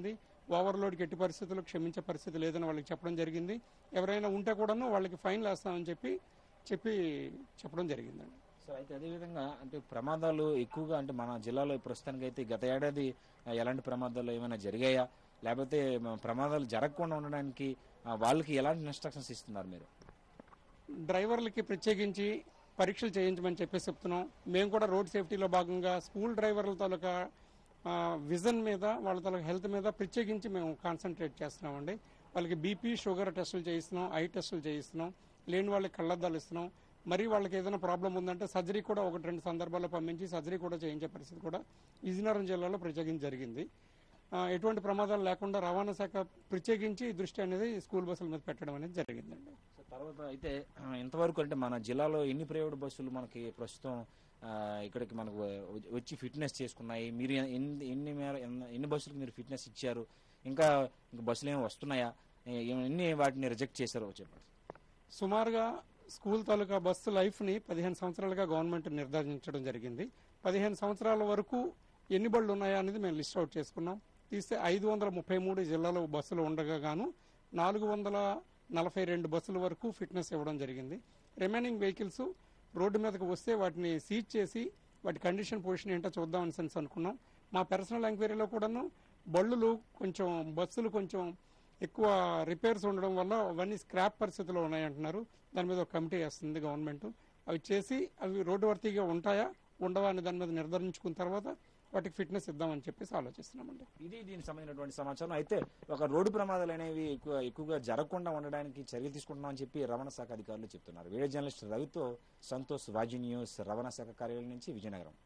ఓవర్లోడ్కి ఎట్టి పరిస్థితుల్లో క్షమించే పరిస్థితి లేదని వాళ్ళకి చెప్పడం జరిగింది ఎవరైనా ఉంటే కూడాను వాళ్ళకి ఫైన్లు వేస్తామని చెప్పి చెప్పి చెప్పడం జరిగిందండి సార్ అయితే అదేవిధంగా అంటే ప్రమాదాలు ఎక్కువగా అంటే మన జిల్లాలో ప్రస్తుతానికి అయితే గత ఏడాది ఆ, ఎలాంటి ప్రమాదాలు ఏమైనా జరిగాయా లేకపోతే మ- ప్రమాదాలు జరగకుండా ఉండడానికి ఆ, వాళ్ళకి ఎలాంటి ఇన్స్ట్రక్షన్స్ ఇస్తున్నారు మీరు డ్రైవర్లకి ప్రత్యేకించి పరీక్షలు చేయించమని చెప్పేసి చెప్తున్నాం మేము కూడా రోడ్ సేఫ్టీలో భాగంగా స్కూల్ డ్రైవర్ల తాలూకా ఆ, విజన్ మీద వాళ్ళ తాలూకా హెల్త్ మీద ప్రత్యేకించి మేము కాన్సన్ట్రేట్ చేస్తున్నామండి వాళ్ళకి బీపీ షుగర్ టెస్టులు చేయిస్తున్నాం ఐ టెస్టులు చేయిస్తున్నాం లేని వాళ్ళకి కళ్ళద్దాలు ఇస్తున్నాం మరి వాళ్ళకి ఏదైనా ప్రాబ్లం ఉందంటే సర్జరీ కూడా ఒకటి రెండు సందర్భాల్లో పంపించి సర్జరీ కూడా చేయించే పరిస్థితి కూడా విజయనగరం జిల్లాలో ప్రత్యేకించి జరిగింది ఆ, ఎటువంటి ప్రమాదాలు లేకుండా రవాణా శాఖ ప్రత్యేకించి దృష్టి అనేది స్కూల్ బస్సుల మీద పెట్టడం అనేది జరిగిందండి సో తర్వాత అయితే ఆ, ఇంతవరకు అంటే మన జిల్లాలో ఎన్ని ప్రైవేట్ బస్సులు మనకి ప్రస్తుతం ఆ, ఇక్కడికి మనకు వ- వచ్చి ఫిట్నెస్ చేసుకున్నాయి మీరు ఎన్ని ఎన్ని మేర ఎన్ని- ఎన్ని బస్సులకు మీరు ఫిట్నెస్ ఇచ్చారు ఇంకా ఇంకా బస్సులు ఏమి వస్తున్నాయా ఏ- ఎన్ని వాటిని రిజెక్ట్ చేశారో చెప్పండి సుమారుగా స్కూల్ తాలూకా బస్సు లైఫ్ని పదిహేను సంవత్సరాలుగా గవర్నమెంట్ నిర్ధారించడం జరిగింది పదిహేను సంవత్సరాల వరకు ఎన్ని బళ్ళు ఉన్నాయా అనేది మేము లిస్ట్ అవుట్ చేసుకున్నాం తీస్తే ఐదు వందల ముప్పై మూడు జిల్లాలో బస్సులు ఉండగా గాను నాలుగు వందల నలభై రెండు బస్సుల వరకు ఫిట్నెస్ ఇవ్వడం జరిగింది రిమైనింగ్ వెహికల్స్ రోడ్డు మీదకి వస్తే వాటిని సీజ్ చేసి వాటి కండిషన్ పొజిషన్ ఏంటో చూద్దామని సెన్స్ అనుకున్నాం మా పర్సనల్ ఎంక్వైరీలో కూడాను బళ్ళులు కొంచెం బస్సులు కొంచెం ఎక్కువ రిపేర్స్ ఉండడం వల్ల అవన్నీ స్క్రాప్ పరిస్థితిలో ఉన్నాయంటున్నారు దాని మీద ఒక కమిటీ వేస్తుంది గవర్నమెంట్ అవి చేసి అవి రోడ్డు వర్తీగా ఉంటాయా ఉండవా అనే దాని మీద నిర్ధారించుకున్న తర్వాత వాటికి ఫిట్నెస్ ఇద్దామని చెప్పేసి ఆలోచిస్తున్నామండి ఇది దీనికి సంబంధించినటువంటి సమాచారం అయితే ఒక రోడ్డు ప్రమాదాలు అనేవి ఎక్కువ ఎక్కువగా జరగకుండా ఉండడానికి చర్యలు తీసుకుంటున్నామని చెప్పి రవాణా శాఖ అధికారులు చెప్తున్నారు వీడియో జర్నలిస్ట్ రవితో సంతోష్ వాజీ న్యూస్ రవాణా శాఖ కార్యాలయం నుంచి విజయనగరం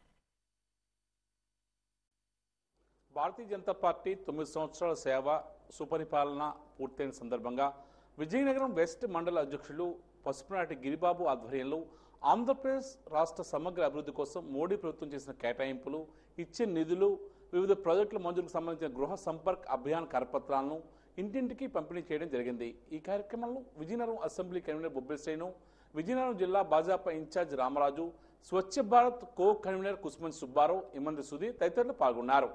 భారతీయ జనతా పార్టీ తొమ్మిది సంవత్సరాల సేవ సుపరిపాలన పూర్తయిన సందర్భంగా విజయనగరం వెస్ట్ మండల అధ్యక్షులు పసుపునాటి గిరిబాబు ఆధ్వర్యంలో ఆంధ్రప్రదేశ్ రాష్ట్ర సమగ్ర అభివృద్ధి కోసం మోడీ ప్రభుత్వం చేసిన కేటాయింపులు ఇచ్చే నిధులు వివిధ ప్రాజెక్టుల మంజూరుకు సంబంధించిన గృహ సంపర్క్ అభియాన్ కరపత్రాలను ఇంటింటికి పంపిణీ చేయడం జరిగింది ఈ కార్యక్రమంలో విజయనగరం అసెంబ్లీ కన్వీనర్ బొబ్బిలి శ్రేణు విజయనగరం జిల్లా Bhajapa incharge Ramaraju Swachh Bharat co convener Kusman Subbarao Imandi Sudhir తదితరులు పాల్గొన్నారు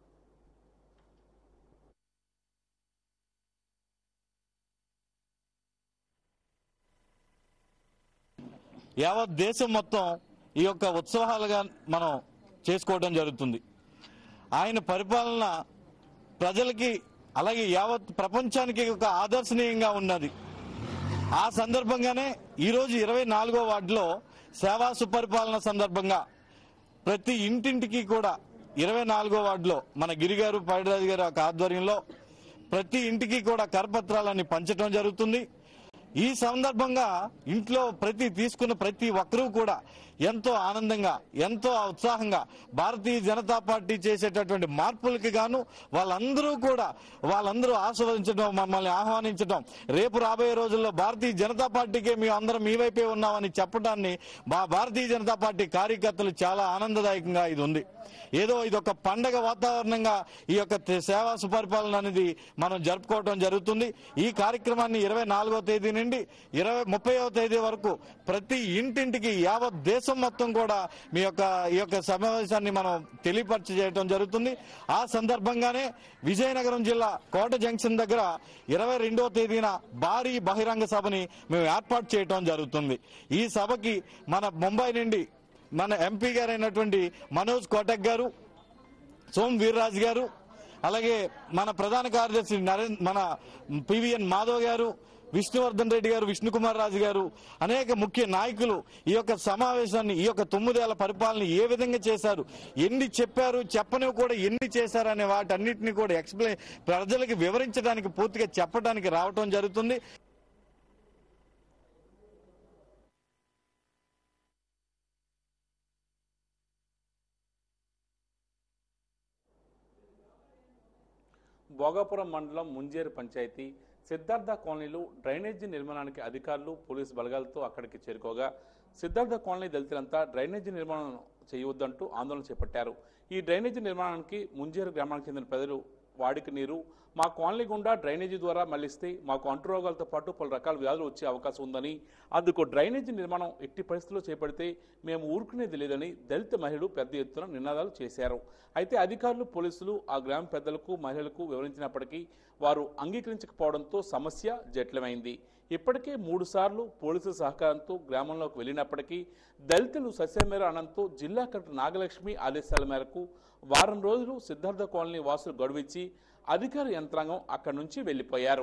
యావత్ దేశం మొత్తం ఈ యొక్క ఉత్సవాలుగా మనం చేసుకోవడం జరుగుతుంది ఆయన పరిపాలన ప్రజలకి అలాగే యావత్ ప్రపంచానికి ఒక ఆదర్శనీయంగా ఉన్నది ఆ సందర్భంగానే ఈరోజు ఇరవై నాలుగో వార్డులో సేవా సుపరిపాలన సందర్భంగా ప్రతి ఇంటింటికి కూడా ఇరవై నాలుగో వార్డులో మన గిరిగారు పైడిరాజు గారి యొక్క ఆధ్వర్యంలో ప్రతి ఇంటికి కూడా కరపత్రాలని పంచడం జరుగుతుంది ఈ సందర్భంగా ఇంట్లో ప్రతి తీసుకున్న ప్రతి ఒక్కరూ కూడా ఎంతో ఆనందంగా ఎంతో ఉత్సాహంగా భారతీయ జనతా పార్టీ చేసేటటువంటి మార్పులకి గాను వాళ్ళందరూ కూడా వాళ్ళందరూ ఆస్వాదించడం మమ్మల్ని ఆహ్వానించడం రేపు రాబోయే రోజుల్లో భారతీయ జనతా పార్టీకే మేము అందరం మీ వైపే ఉన్నామని చెప్పడాన్ని మా భారతీయ జనతా పార్టీ కార్యకర్తలు చాలా ఆనందదాయకంగా ఇది ఉంది ఏదో ఇది ఒక పండగ వాతావరణంగా ఈ యొక్క తే- సేవా సుపరిపాలన అనేది మనం జరుపుకోవడం జరుగుతుంది ఈ కార్యక్రమాన్ని ఇరవై నాలుగో తేదీ నుండి ఇరవై ముప్పైవ తేదీ వరకు ప్రతి ఇంటింటికి యావత్ దేశం మొత్తం కూడా మీ యొక్క ఈ యొక్క సమావేశాన్ని మనం తెలియపరచ చేయడం జరుగుతుంది ఆ సందర్భంగానే విజయనగరం జిల్లా కోట జంక్షన్ దగ్గర ఇరవై రెండవ తేదీన భారీ బహిరంగ సభని మేము ఏర్పాటు చేయడం జరుగుతుంది ఈ సభకి మన ముంబై నుండి మన ఎంపీ గారు అయినటువంటి మనోజ్ కోటక్ గారు సోమ్ వీర్రాజు గారు అలాగే మన ప్రధాన కార్యదర్శి నరేంద్ర మన పివిఎన్ మాధవ్ గారు విష్ణువర్ధన్ రెడ్డి గారు విష్ణుకుమార్ రాజు గారు అనేక ముఖ్య నాయకులు ఈ యొక్క సమావేశాన్ని ఈ యొక్క తొమ్మిదేళ్ల పరిపాలన ఏ విధంగా చేశారు ఎన్ని చెప్పారు చెప్పనివి కూడా ఎన్ని చేశారు అనే వాటన్నిటిని కూడా ఎక్స్ప్లెయిన్ ప్రజలకు వివరించడానికి పూర్తిగా చెప్పడానికి రావటం జరుగుతుంది భోగాపురం మండలం ముంజేరు పంచాయతీ సిద్ధార్థ కాలనీలో డ్రైనేజీ నిర్మాణానికి అధికారులు పోలీసు బలగాలతో అక్కడికి చేరుకోగా సిద్ధార్థ కాలనీ దళితులంతా డ్రైనేజీ నిర్మాణం చేయవద్దంటూ ఆందోళన చేపట్టారు ఈ డ్రైనేజీ నిర్మాణానికి ముంజేరు గ్రామానికి చెందిన ప్రజలు వాడికి నీరు మా కాలనీ గుండా డ్రైనేజీ ద్వారా మళ్లిస్తే మాకు అంటురోగాలతో పాటు పలు రకాల వ్యాధులు వచ్చే అవకాశం ఉందని అందుకు డ్రైనేజీ నిర్మాణం ఎట్టి పరిస్థితుల్లో చేపడితే మేము ఊరుకునేది లేదని దళిత మహిళలు పెద్ద ఎత్తున నినాదాలు చేశారు అయితే అధికారులు పోలీసులు ఆ గ్రామ పెద్దలకు మహిళలకు వివరించినప్పటికీ వారు అంగీకరించకపోవడంతో సమస్య జటిలమైంది ఇప్పటికే మూడుసార్లు పోలీసుల సహకారంతో గ్రామంలోకి వెళ్ళినప్పటికీ దళితులు సస్యమేర అనంతో జిల్లా కలెక్టర్ నాగలక్ష్మి ఆదేశాల మేరకు వారం రోజులు సిద్ధార్థ కాలనీ వాసులు గడువిచ్చి అధికార యంత్రాంగం అక్కడి నుంచి వెళ్లిపోయారు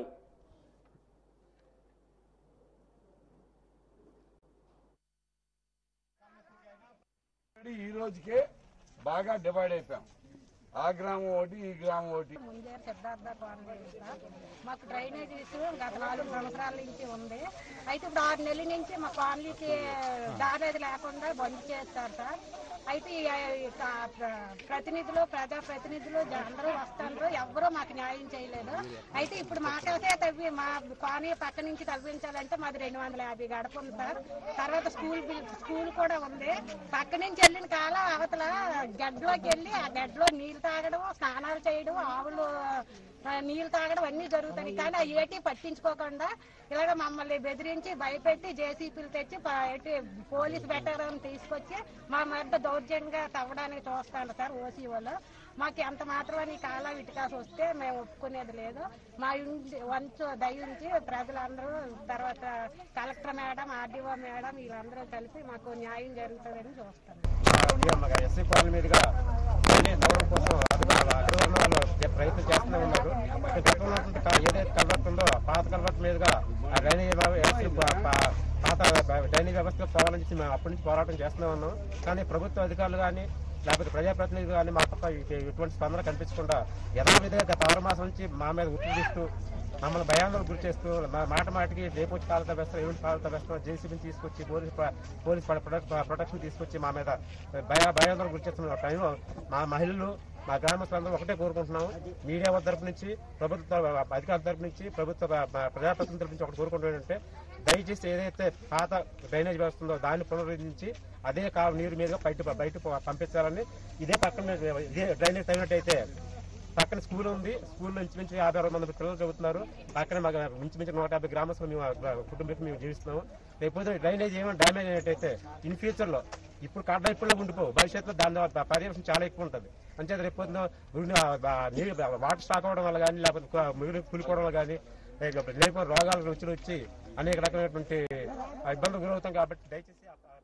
ఈ రోజుకే బాగా డివైడ్ అయిపోయాం ఆ గ్రామం ఒకటి ఈ గ్రామం ఒకటి ముందే సిద్ధార్థ కాలనీ సార్ మాకు డ్రైనేజీస్ గత నాలుగు సంవత్సరాల నుంచి ఉంది అయితే ఇప్పుడు ఆరు నెలల నుంచి మా కాలనీకి దారేది లేకుండా బంద్ చేస్తారు సార్ అయితే ఈ- ఈ కా- ప్ర- ప్రతినిధులు ప్రజా ప్రతినిధులు జ- అందరూ వస్తారు ఎవ్వరూ మాకు న్యాయం చేయలేదు అయితే ఇప్పుడు మాకైతే తవ్వి మా కాలనీ పక్క నుంచి తవ్వించాలంటే మాది రెండు వందల యాభై గడప ఉంది సార్ తర్వాత స్కూల్ బిల్- స్కూల్ కూడా ఉంది పక్క నుంచి వెళ్ళిన కాలం అవతల గడ్డలోకి వెళ్ళి ఆ గడ్డలో నీళ్లు తాగడం స్నానాలు చేయడం ఆవులు ఆ, నీళ్లు తాగడం అన్ని జరుగుతాయి కానీ ఆ ఏటి పట్టించుకోకుండా ఇలాగ మమ్మల్ని బెదిరించి భయపెట్టి జేసీపీలు తెచ్చి ప- ఎట్టి పోలీస్ బెటాలియన్ తీసుకొచ్చి మా మధ్య దౌర్జన్యంగా తవ్వడానికి చూస్తాను సార్ ఓసీ వాళ్ళు మాకు ఎంత మాత్రం ఈ కాలా ఇటుకాసి వస్తే మేము ఒప్పుకునేది లేదు మా ఇంటి వంచు దయించి ప్రజలందరూ తర్వాత కలెక్టర్ మేడం ఆర్డీఓ మేడం వీళ్ళందరూ కలిసి మాకు న్యాయం జరుగుతుందని చూస్తాను ఎస్సీ కాలనీ మీదుగా అన్ని తవ్వడం కోసం అధికారులు అధికారులు వాళ్ళు చే- ప్రయత్నం చేస్తూనే ఉన్నారు అయితే గతంలో ఉన్నటువంటి క- ఏదైతే కలవట్ ఉందో పాత కలవట్ మీదుగా ఆ డ్రైనేజ్ వ్యవ- ఎస్సీ ప- ప- పాత బ- డ్రైనేజ్ వ్యవస్థలో పోవాలని చెప్పి మేము అప్పటి నుంచి పోరాటం చేస్తూనే ఉన్నాం కానీ ప్రభుత్వ అధికారులు కానీ లేకపోతే ప్రజాప్రతినిధులు కానీ మా పక్క ఇటు- ఎటువంటి స్పందన కనిపించకుండా యథావిధిగా గత ఆరు మాసం నుంచి మా మీద ఉత్తేజిస్తూ మమ్మల్ని భయాందోళన గురి చేస్తూ మా మాట మాటకి రేపు వచ్చి కాలత వేస్తాం ఏమిటి కాలత వేస్తాం జేసీబీని తీసుకొచ్చి పోలీస్ ప్ర- పోలీస్ ప్ర- ప్రొటెక్- ప్రొటెక్షన్ తీసుకొచ్చి మా మీద భయ భయాందోళన గురి చేస్తున్న టైంలో మా మహిళలు మా గ్రామస్తులందరూ ఒకటే కోరుకుంటున్నాము మీడియా తరపు నుంచి ప్రభుత్వ తర- అధికారుల తరపు నుంచి ప్రభుత్వ ప- ప్రజాప్రతినిధుల తరపు నుంచి ఒకటి కోరుకుంటున్నాం ఏంటంటే దయచేసి ఏదైతే పాత డ్రైనేజ్ వ్యవస్థ ఉందో దాన్ని పునరుద్ధరించి అదే కా నీరు మీదుగా బయట బయట పంపించాలని ఇదే పక్కన ఇదే డ్రైనేజ్ తగినట్టయితే పక్కన స్కూల్ ఉంది స్కూల్లో ఇంచుమించు యాభై అరవై మంది పిల్లలు చదువుతున్నారు పక్కన మాకు ఇంచుమించు నూట యాభై గ్రామస్తులు మేము ఆ కుటుంబీకులు మేము జీవిస్తున్నాము లేకపోతే డ్రైనేజ్ ఏమైనా డ్యామేజ్ అయినట్టయితే ఇన్ ఫ్యూచర్ లో ఇప్పుడు కడ్డ ఇప్పుడు ఉండిపో భవిష్యత్తులో దాని ప- పర్యవేక్షణ చాలా ఎక్కువ ఉంటుంది అంచేత రేపు పొద్దున ఊరిని ఆ- ఆ నీరు వాటర్ స్టాక్ అవ్వడం వల్ల కానీ లేకపోతే కు- మిగులు కూలిపోవడం వల్ల కానీ లేకపోతే రోగాల రుచులు వచ్చి అనేక రకమైనటువంటి ఆ ఇబ్బందులు గురవుతాం కాబట్టి దయచేసి ఆ- ఆ-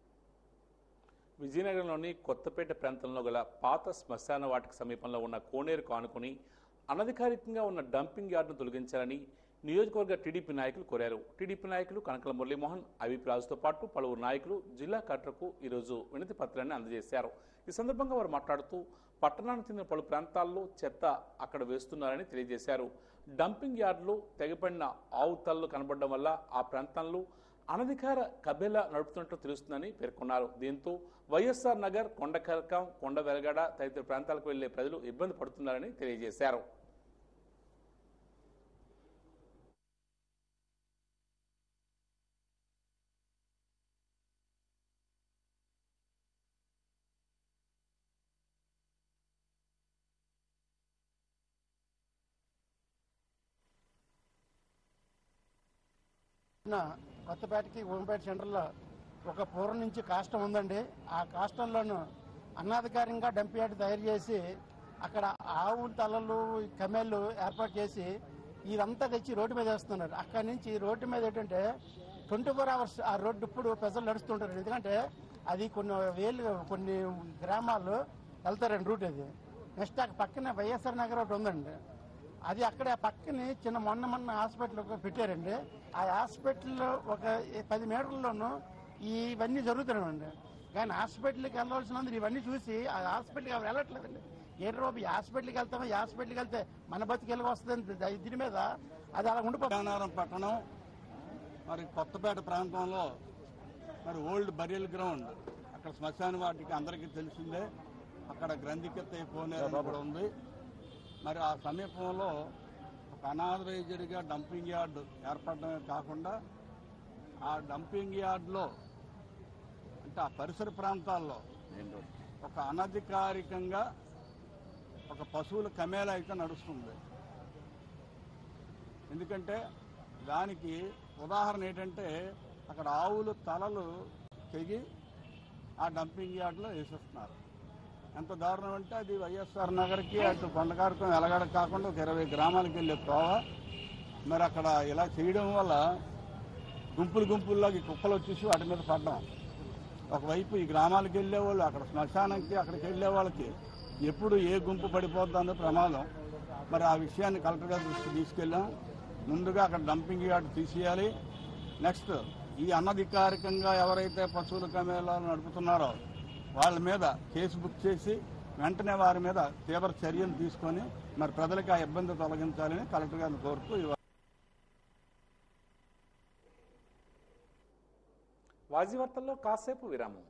విజయనగరంలోని కొత్తపేట ప్రాంతంలో గల పాత శ్మశాన వాటికి సమీపంలో ఉన్న కోనేరు కానుకొని అనధికారికంగా ఉన్న డంపింగ్ యార్డును తొలగించాలని నియోజకవర్గ టీడీపీ నాయకులు కోరారు టీడీపీ నాయకులు కనకల మురళీమోహన్ అవిప్ రాజుతో పాటు పలువురు నాయకులు జిల్లా కలెక్టర్కు ఈరోజు వినతి పత్రాన్ని అందజేశారు ఈ సందర్భంగా వారు మాట్లాడుతూ పట్టణానికి చెందిన పలు ప్రాంతాల్లో చెత్త అక్కడ వేస్తున్నారని తెలియజేశారు డంపింగ్ యార్డులు తెగపడిన ఆవు తలలు కనబడడం వల్ల ఆ ప్రాంతాల్లో అనధికార కబేలా నడుపుతున్నట్లు తెలుస్తుందని పేర్కొన్నారు దీంతో వైఎస్ఆర్ నగర్ కొండకరకం కొండ వెలగడ తదితర ప్రాంతాలకు వెళ్లే ప్రజలు ఇబ్బంది పడుతున్నారని తెలియజేశారు నిన్న కొత్తపేటకి ఓంపేట సెంటర్లో ఒక పూర్వం నుంచి కాష్టం ఉందండి ఆ కాష్టంలోను అనాధికారంగా డంప్ యార్డ్ తయారు చేసి అక్కడ ఆవు తలలు కమెళ్ళు ఏర్పాటు చేసి ఇదంతా తెచ్చి రోడ్డు మీద వేస్తున్నారు అక్కడి నుంచి రోడ్డు మీద ఏంటంటే ట్వంటీ ఫోర్ అవర్స్ ఆ రోడ్డు ఇప్పుడు ప్రజలు నడుస్తుంటారు ఎందుకంటే అది కొన్ని వేలు కొన్ని గ్రామాలు వెళ్తారండి రూట్ అది నెక్స్ట్ అక్కడ పక్కనే వైఎస్ఆర్ నగర్ ఒకటి ఉందండి అది అక్కడ ఆ పక్కనే చిన్న మొన్న మొన్న హాస్పిటల్ ఒక పెట్టారండి ఆ హాస్పిటల్లో ఒక పది మీటర్లలోనూ ఇవన్నీ జరుగుతున్నాయండి కానీ హాస్పిటల్కి వెళ్ళవలసినందుకు ఇవన్నీ చూసి ఆ హాస్పిటల్కి అవి వెళ్ళట్లేదండి ఏ రోజు ఈ హాస్పిటల్కి వెళ్తామో ఈ హాస్పిటల్కి వెళ్తే మన బతికి వెళ్ళి వస్తుంది దీని మీద అది అలా ఉండిపోతుంది విజయనగరం పట్టణం మరి కొత్తపేట ప్రాంతంలో మరి ఓల్డ్ బరియల్ గ్రౌండ్ అక్కడ శ్మశాన వాటికి అందరికీ తెలిసిందే అక్కడ గ్రంథికెత్త కోనేరు కూడా ఉంది మరి ఆ సమీపంలో ఒక అనాథరైజ్డ్గా డంపింగ్ యార్డ్ ఏర్పడమే కాకుండా ఆ డంపింగ్ యార్డ్లో అంటే ఆ పరిసర ప్రాంతాల్లో ఒక అనధికారికంగా ఒక పశువుల కమేళ అయితే నడుస్తుంది ఎందుకంటే దానికి ఉదాహరణ ఏంటంటే అక్కడ ఆవులు తలలు తెగి ఆ డంపింగ్ యార్డ్లో వేసేస్తున్నారు ఎంత దారుణం అంటే అది వైఎస్ఆర్ నగర్కి అటు కొండకారకం ఎలగడ కాకుండా ఒక ఇరవై గ్రామాలకు వెళ్ళే తోవ మరి అక్కడ ఇలా చేయడం వల్ల గుంపులు గుంపుల్లోకి కుక్కలు వచ్చేసి వాటి మీద పడ్డం ఒకవైపు ఈ గ్రామాలకు వెళ్ళే వాళ్ళు అక్కడ శ్మశానానికి అక్కడికి వెళ్ళే వాళ్ళకి ఎప్పుడు ఏ గుంపు పడిపోతుందో ప్రమాదం మరి ఆ విషయాన్ని కలెక్టర్ గారి దృష్టికి తీసుకెళ్ళాం ముందుగా అక్కడ డంపింగ్ యార్డ్ తీసేయాలి నెక్స్ట్ ఈ అనధికారికంగా ఎవరైతే పశువుల కమేళాలు నడుపుతున్నారో వాళ్ళ మీద కేసు బుక్ చేసి వెంటనే వారి మీద తీవ్ర చర్యలు తీసుకొని మరి ప్రజలకు ఆ ఇబ్బంది తొలగించాలని కలెక్టర్ గారిని కోరుతూ ఇవాళ వాజీ వార్తల్లో కాసేపు విరామం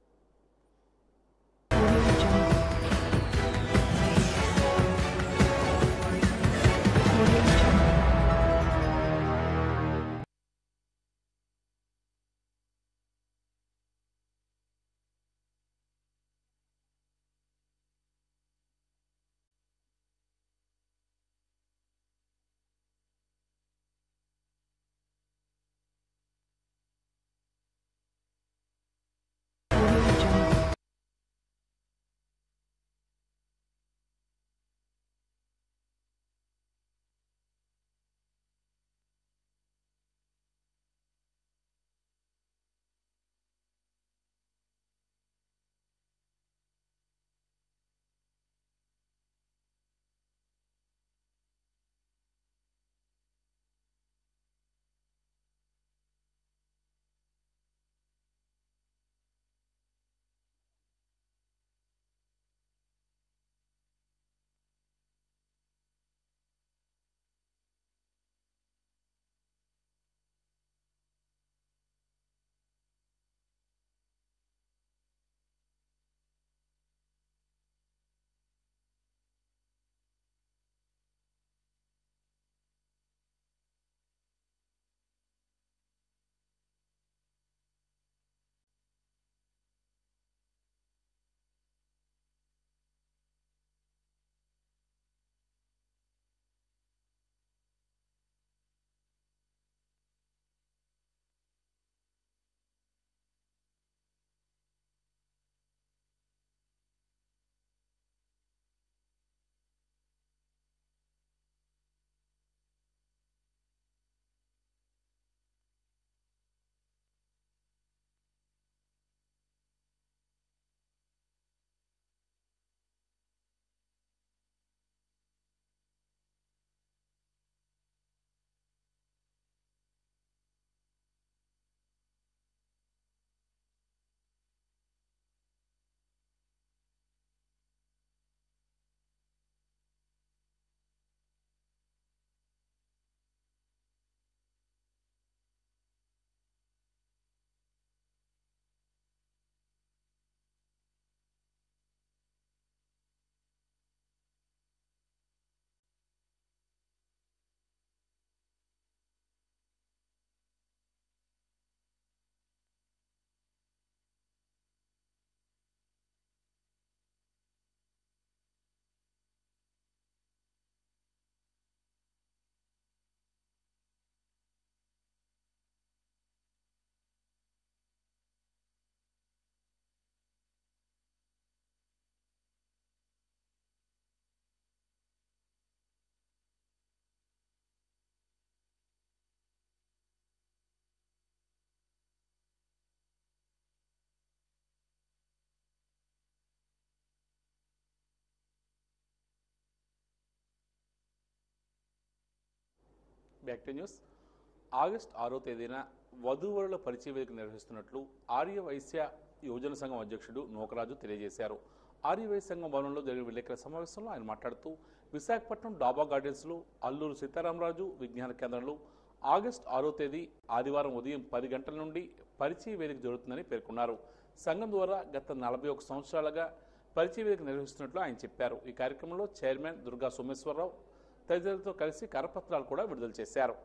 బ్యాక్ టు న్యూస్ ఆగస్ట్ ఆరో తేదీన వధూవరుల పరిచయ వేదిక నిర్వహిస్తున్నట్లు ఆర్య వైశ్య యువజన సంఘం అధ్యక్షుడు నూకరాజు తెలియజేశారు ఆర్య వైశ్య సంఘం భవనంలో జరిగిన విలేకరుల సమావేశంలో ఆయన మాట్లాడుతూ విశాఖపట్నం డాబా గార్డెన్స్లో అల్లూరు సీతారామరాజు విజ్ఞాన కేంద్రంలో ఆగస్ట్ ఆరో తేదీ ఆదివారం ఉదయం పది గంటల నుండి పరిచయ వేదిక జరుగుతుందని పేర్కొన్నారు సంఘం ద్వారా గత నలభై ఒక సంవత్సరాలుగా పరిచయ వేదిక నిర్వహిస్తున్నట్లు ఆయన చెప్పారు ఈ కార్యక్రమంలో చైర్మన్ దుర్గా సోమేశ్వరరావు తదితరులతో కలిసి కరపత్రాలు కూడా విడుదల చేశారు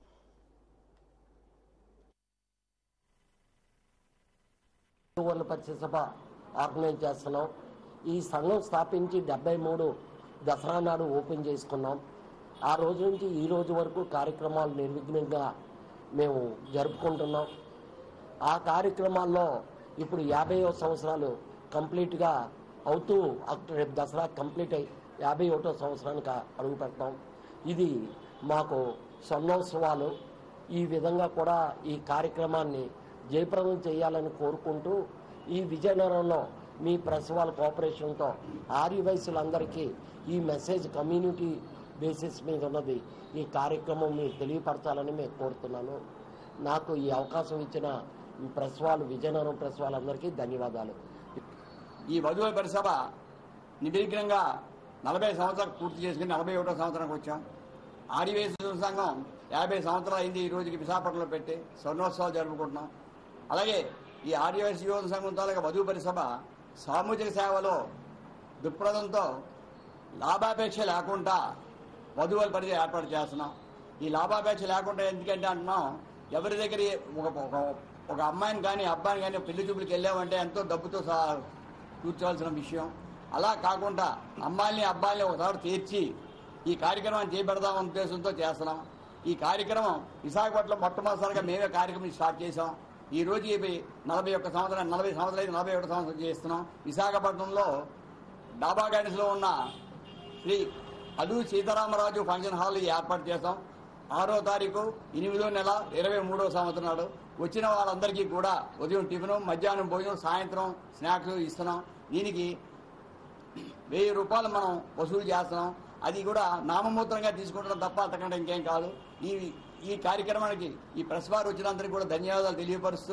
వర్ల పరిచయ సభ ఆర్గనైజ్ చేస్తున్నాం ఈ సంఘం స్థాపించి డెబ్బై మూడు దసరా నాడు ఓపెన్ చేసుకున్నాం ఆ రోజు నుంచి ఈ రోజు వరకు కార్యక్రమాలు నిర్విఘ్నంగా మేము జరుపుకుంటున్నాం ఆ కార్యక్రమాల్లో ఇప్పుడు యాభైవ సంవత్సరాలు కంప్లీట్గా అవుతూ అక్ట- రేపు దసరా కంప్లీట్ అయి యాభై ఒకటో సంవత్సరానికి అడుగు పెడతాం ఇది మాకు స్వర్ణోత్సవాలు ఈ విధంగా కూడా ఈ కార్యక్రమాన్ని జయప్రదం చేయాలని కోరుకుంటూ ఈ విజయనగరంలో మీ ప్రెస్ వాళ్ళ కోఆపరేషన్తో ఆర్య వయసులందరికీ ఈ మెసేజ్ కమ్యూనిటీ బేసిస్ మీద ఉన్నది ఈ కార్యక్రమం మీరు తెలియపరచాలని మేము కోరుతున్నాను నాకు ఈ అవకాశం ఇచ్చిన ప్రెస్ వాళ్ళు విజయనగరం ప్రెస్ వాళ్ళందరికీ ధన్యవాదాలు ఈ వధువుల పరిసభ నిర్విఘ్నంగా నలభై సంవత్సరాలు పూర్తి చేసుకుని నలభై ఒకటో సంవత్సరానికి వచ్చాం ఆదివేశ సంఘం యాభై సంవత్సరాలు అయింది ఈ రోజుకి విశాఖపట్నంలో పెట్టి స్వర్ణోత్సవాలు జరుపుకుంటున్నాం అలాగే ఈ ఆర్యవేశ యువత సంఘం తాలూకా వధువు పరిసభ సామూహిక సేవలో దృక్పథంతో లాభాపేక్ష లేకుండా వధువుల పరిచయం ఏర్పాటు చేస్తున్నాం ఈ లాభాపేక్ష లేకుండా ఎందుకంటే అంటున్నాం ఎవరి దగ్గర ఒక ఒక- ఒక అమ్మాయిని కానీ అబ్బాయిని కానీ పెళ్లి చూపులకు వెళ్ళామంటే ఎంతో డబ్బుతో సహా కూర్చోవాల్సిన విషయం అలా కాకుండా అమ్మాయిని అబ్బాయిని ఒకసారి తీర్చి ఈ కార్యక్రమాన్ని చేపడదాం ఉద్దేశంతో చేస్తున్నాం ఈ కార్యక్రమం విశాఖపట్నం మొట్టమొదటిసారిగా మేమే కార్యక్రమం స్టార్ట్ చేసాం ఈ రోజు ఇవి నలభై ఒక్క సంవత్సరం నలభై సంవత్సరాలు అయితే నలభై ఒకటి సంవత్సరం చేస్తున్నాం విశాఖపట్నంలో డాబా గార్డెన్స్లో ఉన్న శ్రీ అల్లు సీతారామరాజు ఫంక్షన్ హాల్ ఏర్పాటు చేస్తాం ఆరో తారీఖు ఎనిమిదో నెల ఇరవై మూడో సంవత్సరం నాడు వచ్చిన వాళ్ళందరికీ కూడా ఉదయం టిఫిన్ మధ్యాహ్నం భోజనం సాయంత్రం స్నాక్స్ ఇస్తున్నాం దీనికి వెయ్యి రూపాయలు మనం వసూలు చేస్తున్నాం అది కూడా నామమూత్రంగా తీసుకుంటున్నాం తప్ప అంతకంటే ఇంకేం కాదు ఈ ఈ కార్యక్రమానికి ఈ ప్రెస్ వారు వచ్చినందరికీ కూడా ధన్యవాదాలు తెలియపరుస్తూ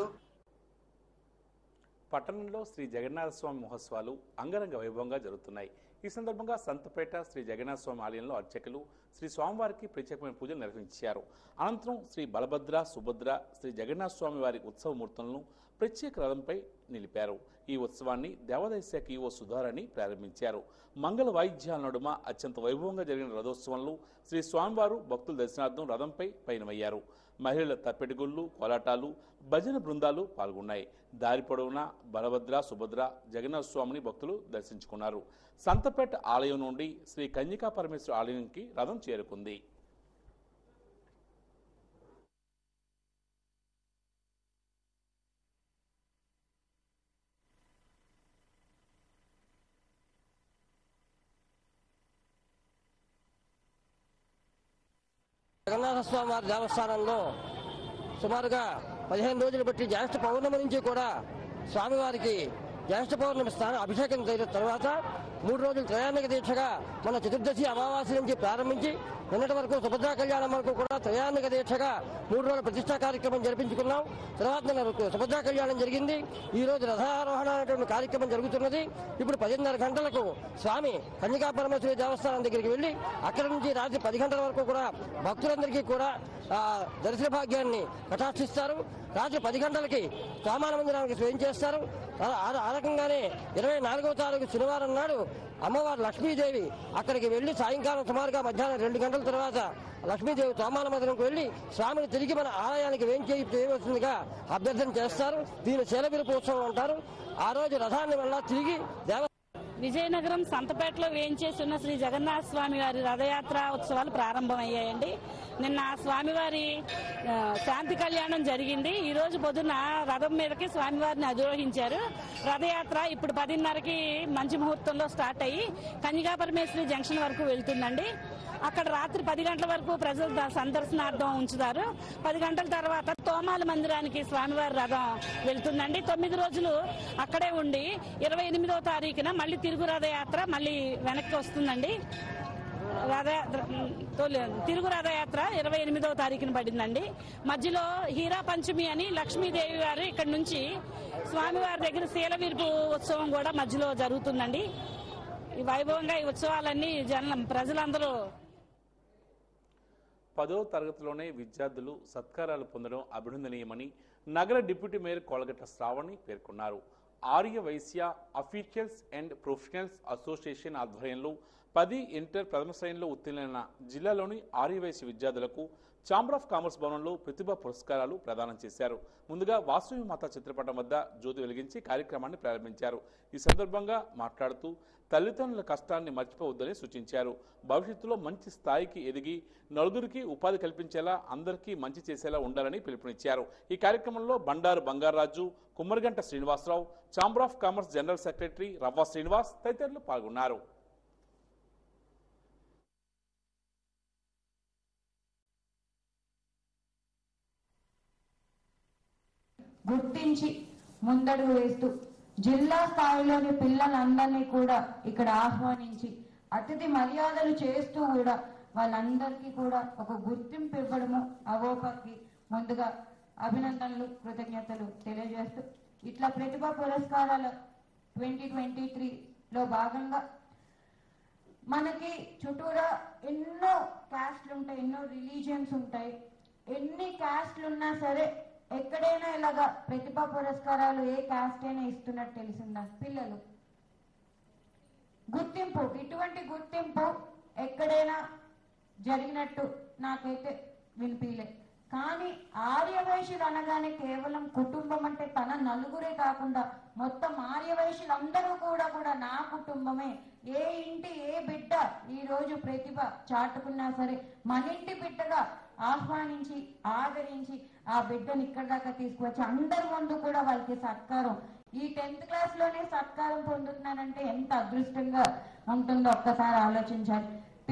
పట్టణంలో శ్రీ జగన్నాథ స్వామి మహోత్సవాలు అంగరంగ వైభవంగా జరుగుతున్నాయి ఈ సందర్భంగా సంతపేట శ్రీ జగన్నాథ స్వామి ఆలయంలో అర్చకులు శ్రీ స్వామివారికి ప్రత్యేకమైన పూజలు నిర్వహించారు అనంతరం శ్రీ బలభద్ర సుభద్ర శ్రీ జగన్నాథ స్వామి వారి ఉత్సవమూర్తులను ప్రత్యేక రథంపై నిలిపారు ఈ ఉత్సవాన్ని దేవాదాయ శాఖ ఈవో సుధారాణి ప్రారంభించారు మంగళ వాయిద్యాల నడుమ అత్యంత వైభవంగా జరిగిన రథోత్సవంలో శ్రీ స్వామివారు భక్తుల దర్శనార్థం రథంపై పయనమయ్యారు మహిళల తప్పెటిగుళ్ళు కోలాటాలు భజన బృందాలు పాల్గొన్నాయి దారి పొడవునా బలభద్ర సుభద్ర జగన్నాథ స్వామిని భక్తులు దర్శించుకున్నారు సంతపేట ఆలయం నుండి శ్రీ కన్యకా పరమేశ్వర ఆలయానికి రథం చేరుకుంది జగన్నాథ స్వామి వారి దేవస్థానంలో సుమారుగా పదిహేను రోజులు బట్టి జ్యేష్ఠ పౌర్ణమి నుంచి కూడా స్వామివారికి జ్యేష్ఠ పౌర్ణమి స్థానం అభిషేకం జరిగిన తర్వాత మూడు రోజులు త్రయాణిక దీక్షగా మన చతుర్దశి అమావాస్య నుంచి ప్రారంభించి నిన్నటి వరకు సుభద్రా కళ్యాణం వరకు కూడా త్రయాణిక దీక్షగా మూడు రోజుల ప్రతిష్టా కార్యక్రమం జరిపించుకున్నాం తర్వాత నిన్న సుభద్రా కళ్యాణం జరిగింది ఈ రోజు రథారోహణ అనేటువంటి కార్యక్రమం జరుగుతున్నది ఇప్పుడు పదిన్నర గంటలకు స్వామి కన్యకా పరమేశ్వరి దేవస్థానం దగ్గరికి వెళ్లి అక్కడి నుంచి రాత్రి పది గంటల వరకు కూడా భక్తులందరికీ కూడా ఆ, దర్శన భాగ్యాన్ని కటాక్షిస్తారు రాత్రి పది గంటలకి సామాన మందిరానికి స్వయం చేస్తారు ఆ- ఆ- ఆ రకంగానే ఇరవై నాలుగవ తారీఖు శనివారం నాడు అమ్మవారు లక్ష్మీదేవి అక్కడికి వెళ్లి సాయంకాలం సుమారుగా మధ్యాహ్నం రెండు గంటల తర్వాత లక్ష్మీదేవి తోమాన మందిరంకి వెళ్లి స్వామిని తిరిగి మన ఆలయానికి వేంచేయి చేయవలసిందిగా అభ్యర్థన చేస్తారు దీని శైలవిరుపోత్సవం అంటారు ఆ రోజు రథాన్ని వల్ల తిరిగి దేవ విజయనగరం సంతపేటలో వేయించేస్తున్న శ్రీ జగన్నాథ స్వామి వారి రథయాత్ర ఉత్సవాలు ప్రారంభమయ్యాయండి నిన్న స్వామివారి ఆ, శాంతి కళ్యాణం జరిగింది ఈ రోజు పొద్దున్న రథం మీదకి స్వామివారిని అధిరోహించారు రథయాత్ర ఇప్పుడు పదిన్నరకి మంచి ముహూర్తంలో స్టార్ట్ అయ్యి కన్యకా పరమేశ్వరి జంక్షన్ వరకు వెళ్తుందండి అక్కడ రాత్రి పది గంటల వరకు ప్రజలు ద- సందర్శనార్థం ఉంచుతారు పది గంటల తర్వాత తోమాల మందిరానికి స్వామివారి రథం వెళ్తుందండి తొమ్మిది రోజులు అక్కడే ఉండి ఇరవై ఎనిమిదో తారీఖున మళ్ళీ తిరుగు రథయాత్ర మళ్ళీ వెనక్కి వస్తుందండి రథ తొలి తిరుగు రథయాత్ర ఇరవై ఎనిమిదవ తారీఖున పడిందండి మధ్యలో హీరా పంచమి అని లక్ష్మీదేవి వారు ఇక్కడ నుంచి స్వామివారి దగ్గర శీలవీర్పు ఉత్సవం కూడా మధ్యలో జరుగుతుందండి ఈ వైభవంగా ఈ ఉత్సవాలన్నీ జన ప్రజలందరూ పదో తరగతిలోనే విద్యార్థులు సత్కారాలు పొందడం అభినందనీయమని నగర డిప్యూటీ మేయర్ కోలగట్ట శ్రావణి పేర్కొన్నారు Arya Vysya officials and professionals association ఆధ్వర్యంలో పది ఇంటర్ ప్రథమ శ్రేణిలో ఉత్తీర్ణులైన జిల్లాలోని ఆర్య వైశ్య విద్యార్థులకు ఛాంబర్ ఆఫ్ కామర్స్ భవనంలో ప్రతిభా పురస్కారాలు ప్రదానం చేశారు ముందుగా వాసవి మాత చిత్రపటం వద్ద జ్యోతి వెలిగించి కార్యక్రమాన్ని ప్రారంభించారు ఈ సందర్భంగా మాట్లాడుతూ తల్లిదండ్రుల కష్టాన్ని మర్చిపోవద్దని సూచించారు భవిష్యత్తులో మంచి స్థాయికి ఎదిగి నలుగురికి ఉపాధి కల్పించేలా అందరికీ మంచి చేసేలా ఉండాలని పిలుపునిచ్చారు ఈ కార్యక్రమంలో Bandaru Bangaraju Kummariganta Srinivasarao chamber of commerce general secretary Ravva Srinivas తదితరులు పాల్గొన్నారు గుర్తించి ముందడుగు వేస్తూ జిల్లా స్థాయిలోని పిల్లలందరినీ కూడా ఇక్కడ ఆహ్వానించి అతిథి మర్యాదలు చేస్తూ కూడా వాళ్ళందరికీ కూడా ఒక గుర్తింపు ఇవ్వడము అవోపకి ముందుగా అభినందనలు కృతజ్ఞతలు తెలియజేస్తూ ఇట్లా ప్రతిభా పురస్కారాల ట్వంటీ ట్వంటీ త్రీలో భాగంగా మనకి చుట్టూరా ఎన్నో క్యాస్ట్లు ఉంటాయి ఎన్నో రిలీజియన్స్ ఉంటాయి ఎన్ని క్యాస్ట్లు ఉన్నా సరే ఎక్కడైనా ఇలాగా ప్రతిభా పురస్కారాలు ఏ క్యాస్ట్ అయినా ఇస్తున్నట్టు తెలిసిందా పిల్లలు గుర్తింపు ఇటువంటి గుర్తింపు ఎక్కడైనా జరిగినట్టు నాకైతే వినిపించలే కానీ ఆర్యవైశ్యులు అనగానే కేవలం కుటుంబం అంటే తన నలుగురే కాకుండా మొత్తం ఆర్యవైశ్యులు అందరూ కూడా కూడా నా కుటుంబమే ఏ ఇంటి ఏ బిడ్డ ఈ రోజు ప్రతిభ చాటుకున్నా సరే మన ఇంటి బిడ్డగా ఆహ్వానించి ఆదరించి ఆ బిడ్డను ఇక్కడ దాకా తీసుకువచ్చి అందరి ముందు కూడా వాళ్ళకి సత్కారం ఈ టెన్త్ క్లాస్ లోనే సత్కారం పొందుతున్నానంటే ఎంత అదృష్టంగా ఉంటుందో ఒక్కసారి ఆలోచించాలి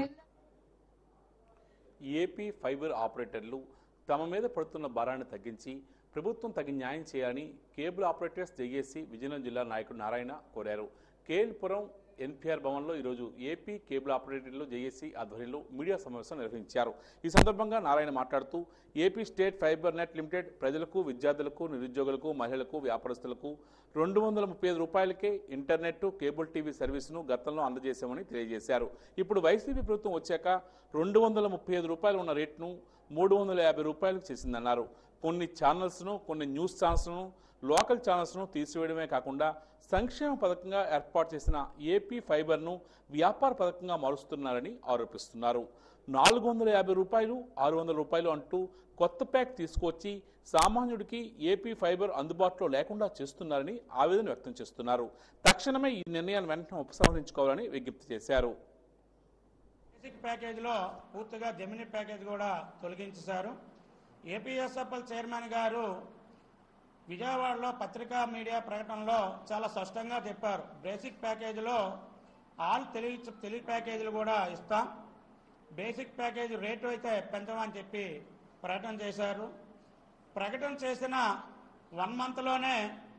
ఏపీ ఫైబర్ ఆపరేటర్లు తమ మీద పడుతున్న భారాన్ని తగ్గించి ప్రభుత్వం తగిన న్యాయం చేయాలని కేబుల్ ఆపరేటర్స్ జేఏసీ విజయనగరం జిల్లా నాయకుడు నారాయణ కోరారు కేఎల్పురం ఎన్పిఆర్ భవన్లో ఈరోజు ఏపీ కేబుల్ ఆపరేటర్లు జేఏసీ ఆధ్వర్యంలో మీడియా సమావేశం నిర్వహించారు ఈ సందర్భంగా నారాయణ మాట్లాడుతూ AP state fibre net limited ప్రజలకు విద్యార్థులకు నిరుద్యోగులకు మహిళలకు వ్యాపారస్తులకు రెండు వందల ముప్పై ఐదు రూపాయలకే ఇంటర్నెట్ కేబుల్ టీవీ సర్వీసును గతంలో అందజేశామని తెలియజేశారు ఇప్పుడు వైసీపీ ప్రభుత్వం వచ్చాక రెండు వందల ముప్పై ఐదు రూపాయలు ఉన్న రేట్ను మూడు వందల యాభై రూపాయలకు చేసిందన్నారు కొన్ని ఛానల్స్ను కొన్ని న్యూస్ ఛానల్స్ను లోకల్ ఛానల్స్ను తీసివేయడమే కాకుండా సంక్షేమ పథకంగా ఏర్పాటు చేసిన ఏపీ ఫైబర్ను వ్యాపార పథకంగా మారుస్తున్నారని ఆరోపిస్తున్నారు నాలుగు వందల యాభై రూపాయలు ఆరు వందల రూపాయలు అంటూ కొత్త ప్యాక్ తీసుకొచ్చి సామాన్యుడికి ఏపీ ఫైబర్ అందుబాటులో లేకుండా చేస్తున్నారని ఆవేదన వ్యక్తం చేస్తున్నారు తక్షణమే ఈ నిర్ణయాన్ని వెంటనే ఉపసంహరించుకోవాలని విజ్ఞప్తి చేశారు బేసిక్ ప్యాకేజీలో పూర్తిగా జమినీ ప్యాకేజ్ కూడా తొలగించేశారు ఏపీఎస్ఎఫ్ఎల్ చైర్మన్ గారు విజయవాడలో పత్రికా మీడియా ప్రకటనలో చాలా స్పష్టంగా చెప్పారు బేసిక్ ప్యాకేజీలో ఆల్ తెలివి తెలివి ప్యాకేజీలు కూడా ఇస్తాం బేసిక్ ప్యాకేజీ రేటు అయితే పెంచమని చెప్పి ప్రకటన చేశారు ప్రకటన చేసిన వన్ మంత్లోనే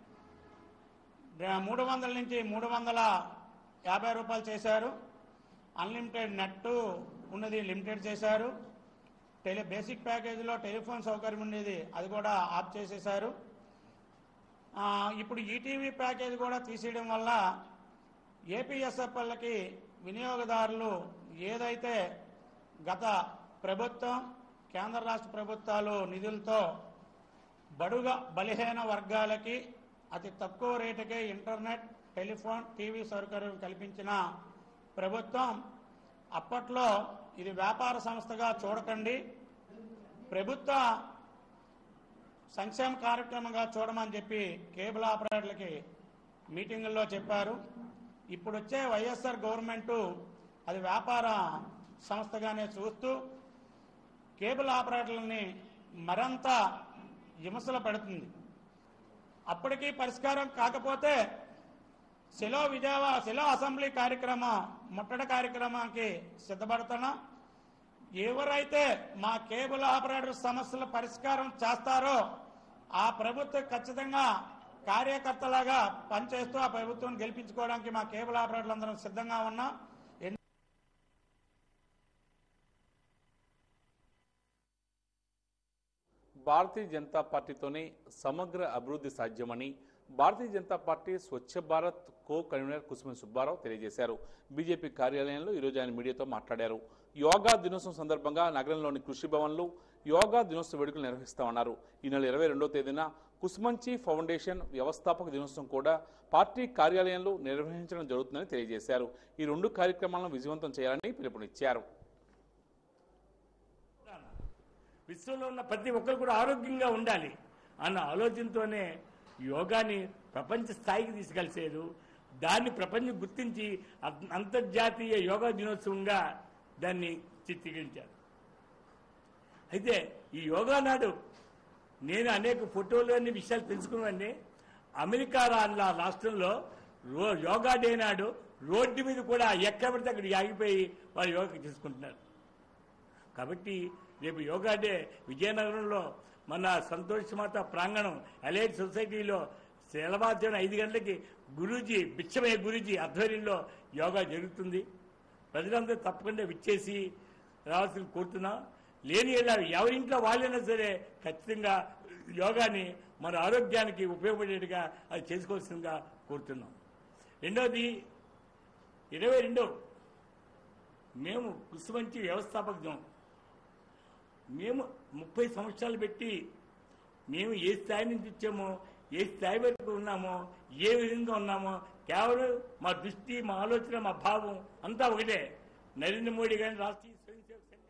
మూడు వందల నుంచి మూడు వందల యాభై రూపాయలు చేశారు అన్లిమిటెడ్ నెట్ ఉన్నది లిమిటెడ్ చేశారు టెలి బేసిక్ ప్యాకేజీలో టెలిఫోన్ సౌకర్యం ఉండేది అది కూడా ఆఫ్ చేసేశారు ఆ, ఇప్పుడు ఈటీవీ ప్యాకేజ్ కూడా తీసేయడం వల్ల ఏపీఎస్ఎఫ్ఎల్కి వినియోగదారులు ఏదైతే గత ప్రభుత్వం కేంద్ర రాష్ట్ర ప్రభుత్వాలు నిధులతో బడుగ బలహీన వర్గాలకి అతి తక్కువ రేటుకే ఇంటర్నెట్ టెలిఫోన్ టీవీ సౌకర్యం కల్పించిన ప్రభుత్వం అప్పట్లో ఇది వ్యాపార సంస్థగా చూడకండి ప్రభుత్వ సంక్షేమ కార్యక్రమంగా చూడమని చెప్పి కేబుల్ ఆపరేటర్లకి మీటింగుల్లో చెప్పారు ఇప్పుడు వచ్చే వైఎస్ఆర్ గవర్నమెంటు అది వ్యాపార సంస్థగానే చూస్తూ కేబుల్ ఆపరేటర్లని మరింత విమర్శలు పెడుతుంది అప్పటికీ పరిష్కారం కాకపోతే శిలో విజయవాడ శిలో అసెంబ్లీ కార్యక్రమం ముట్టడి కార్యక్రమానికి సిద్ధపడుతున్నాం ఎవరైతే మా కేబుల్ ఆపరేటర్ సమస్యల పరిష్కారం చేస్తారో ఆ ప్రభుత్వం ఖచ్చితంగా కార్యకర్తలాగా పనిచేస్తూ ఆ ప్రభుత్వం గెలిపించుకోవడానికి మా కేబుల్ ఆపరేటర్లు అందరం సిద్ధంగా ఉన్నాం ఎన్- భారతీయ జనతా పార్టీతోనే సమగ్ర అభివృద్ధి సాధ్యమని Bharatiya Janata party Swachh Bharat co convener Kusuman Subbarao తెలియజేశారు బీజేపీ కార్యాలయంలో ఈరోజు ఆయన మీడియాతో మాట్లాడారు యోగా దినోత్సవం సందర్భంగా నగరంలోని కృషి భవన్లో యోగా దినోత్సవ వేడుకలు నిర్వహిస్తామన్నారు ఈ నెల ఇరవై రెండో తేదీన కుసుమంచి ఫౌండేషన్ వ్యవస్థాపక దినోత్సవం కూడా పార్టీ కార్యాలయంలో నిర్వహించడం జరుగుతుందని తెలియజేశారు ఈ రెండు కార్యక్రమాలను విజయవంతం చేయాలని పిలుపునిచ్చారు విశ్వంలో ఉన్న ప్రతి ఒక్కరు కూడా ఆరోగ్యంగా ఉండాలి అన్న ఆలోచనతోనే యోగాని ప్రపంచ స్థాయికి తీసుకెళ్లేదు దాన్ని ప్రపంచం గుర్తించి అం- అంతర్జాతీయ యోగా దినోత్సవంగా దాన్ని చిత్రీకరించారు అయితే ఈ యోగా నాడు నేను అనేక ఫోటోలు అన్ని విషయాలు తెలుసుకున్నానండి అమెరికా రా- రాష్ట్రంలో రో యోగా డే నాడు రోడ్డు మీద కూడా ఎక్కడ పడితే అక్కడ ఆగిపోయి వాళ్ళు యోగా చేసుకుంటున్నారు కాబట్టి రేపు యోగా డే విజయనగరంలో మన సంతోష్ మాత ప్రాంగణం ఎలైట్ సొసైటీలో తెల్లవారుజామున ఐదు గంటలకి గురూజీ బిచ్చమయ్య గురూజీ ఆధ్వర్యంలో యోగా జరుగుతుంది ప్రజలందరూ తప్పకుండా విచ్చేసి రావాల్సిన కోరుతున్నాం లేని యెడల ఎవరింట్లో వాళ్ళైనా సరే ఖచ్చితంగా యోగాని మన ఆరోగ్యానికి ఉపయోగపడేట్టుగా అది చేసుకోవాల్సిందిగా కోరుతున్నాం రెండవది ఇరవై రెండో మేము కుసుమంచి వ్యవస్థాపకం మేము ముప్పై సంవత్సరాలు పెట్టి మేము ఏ స్థాయి నుంచి వచ్చామో ఏ స్థాయి వరకు ఉన్నామో ఏ విధంగా ఉన్నామో కేవలం మా దృష్టి మా ఆలోచన మా భావం అంతా ఒకటే నరేంద్ర మోడీ గారిని రాష్ట్రీయ స్వయం సేవక్ సంఘ్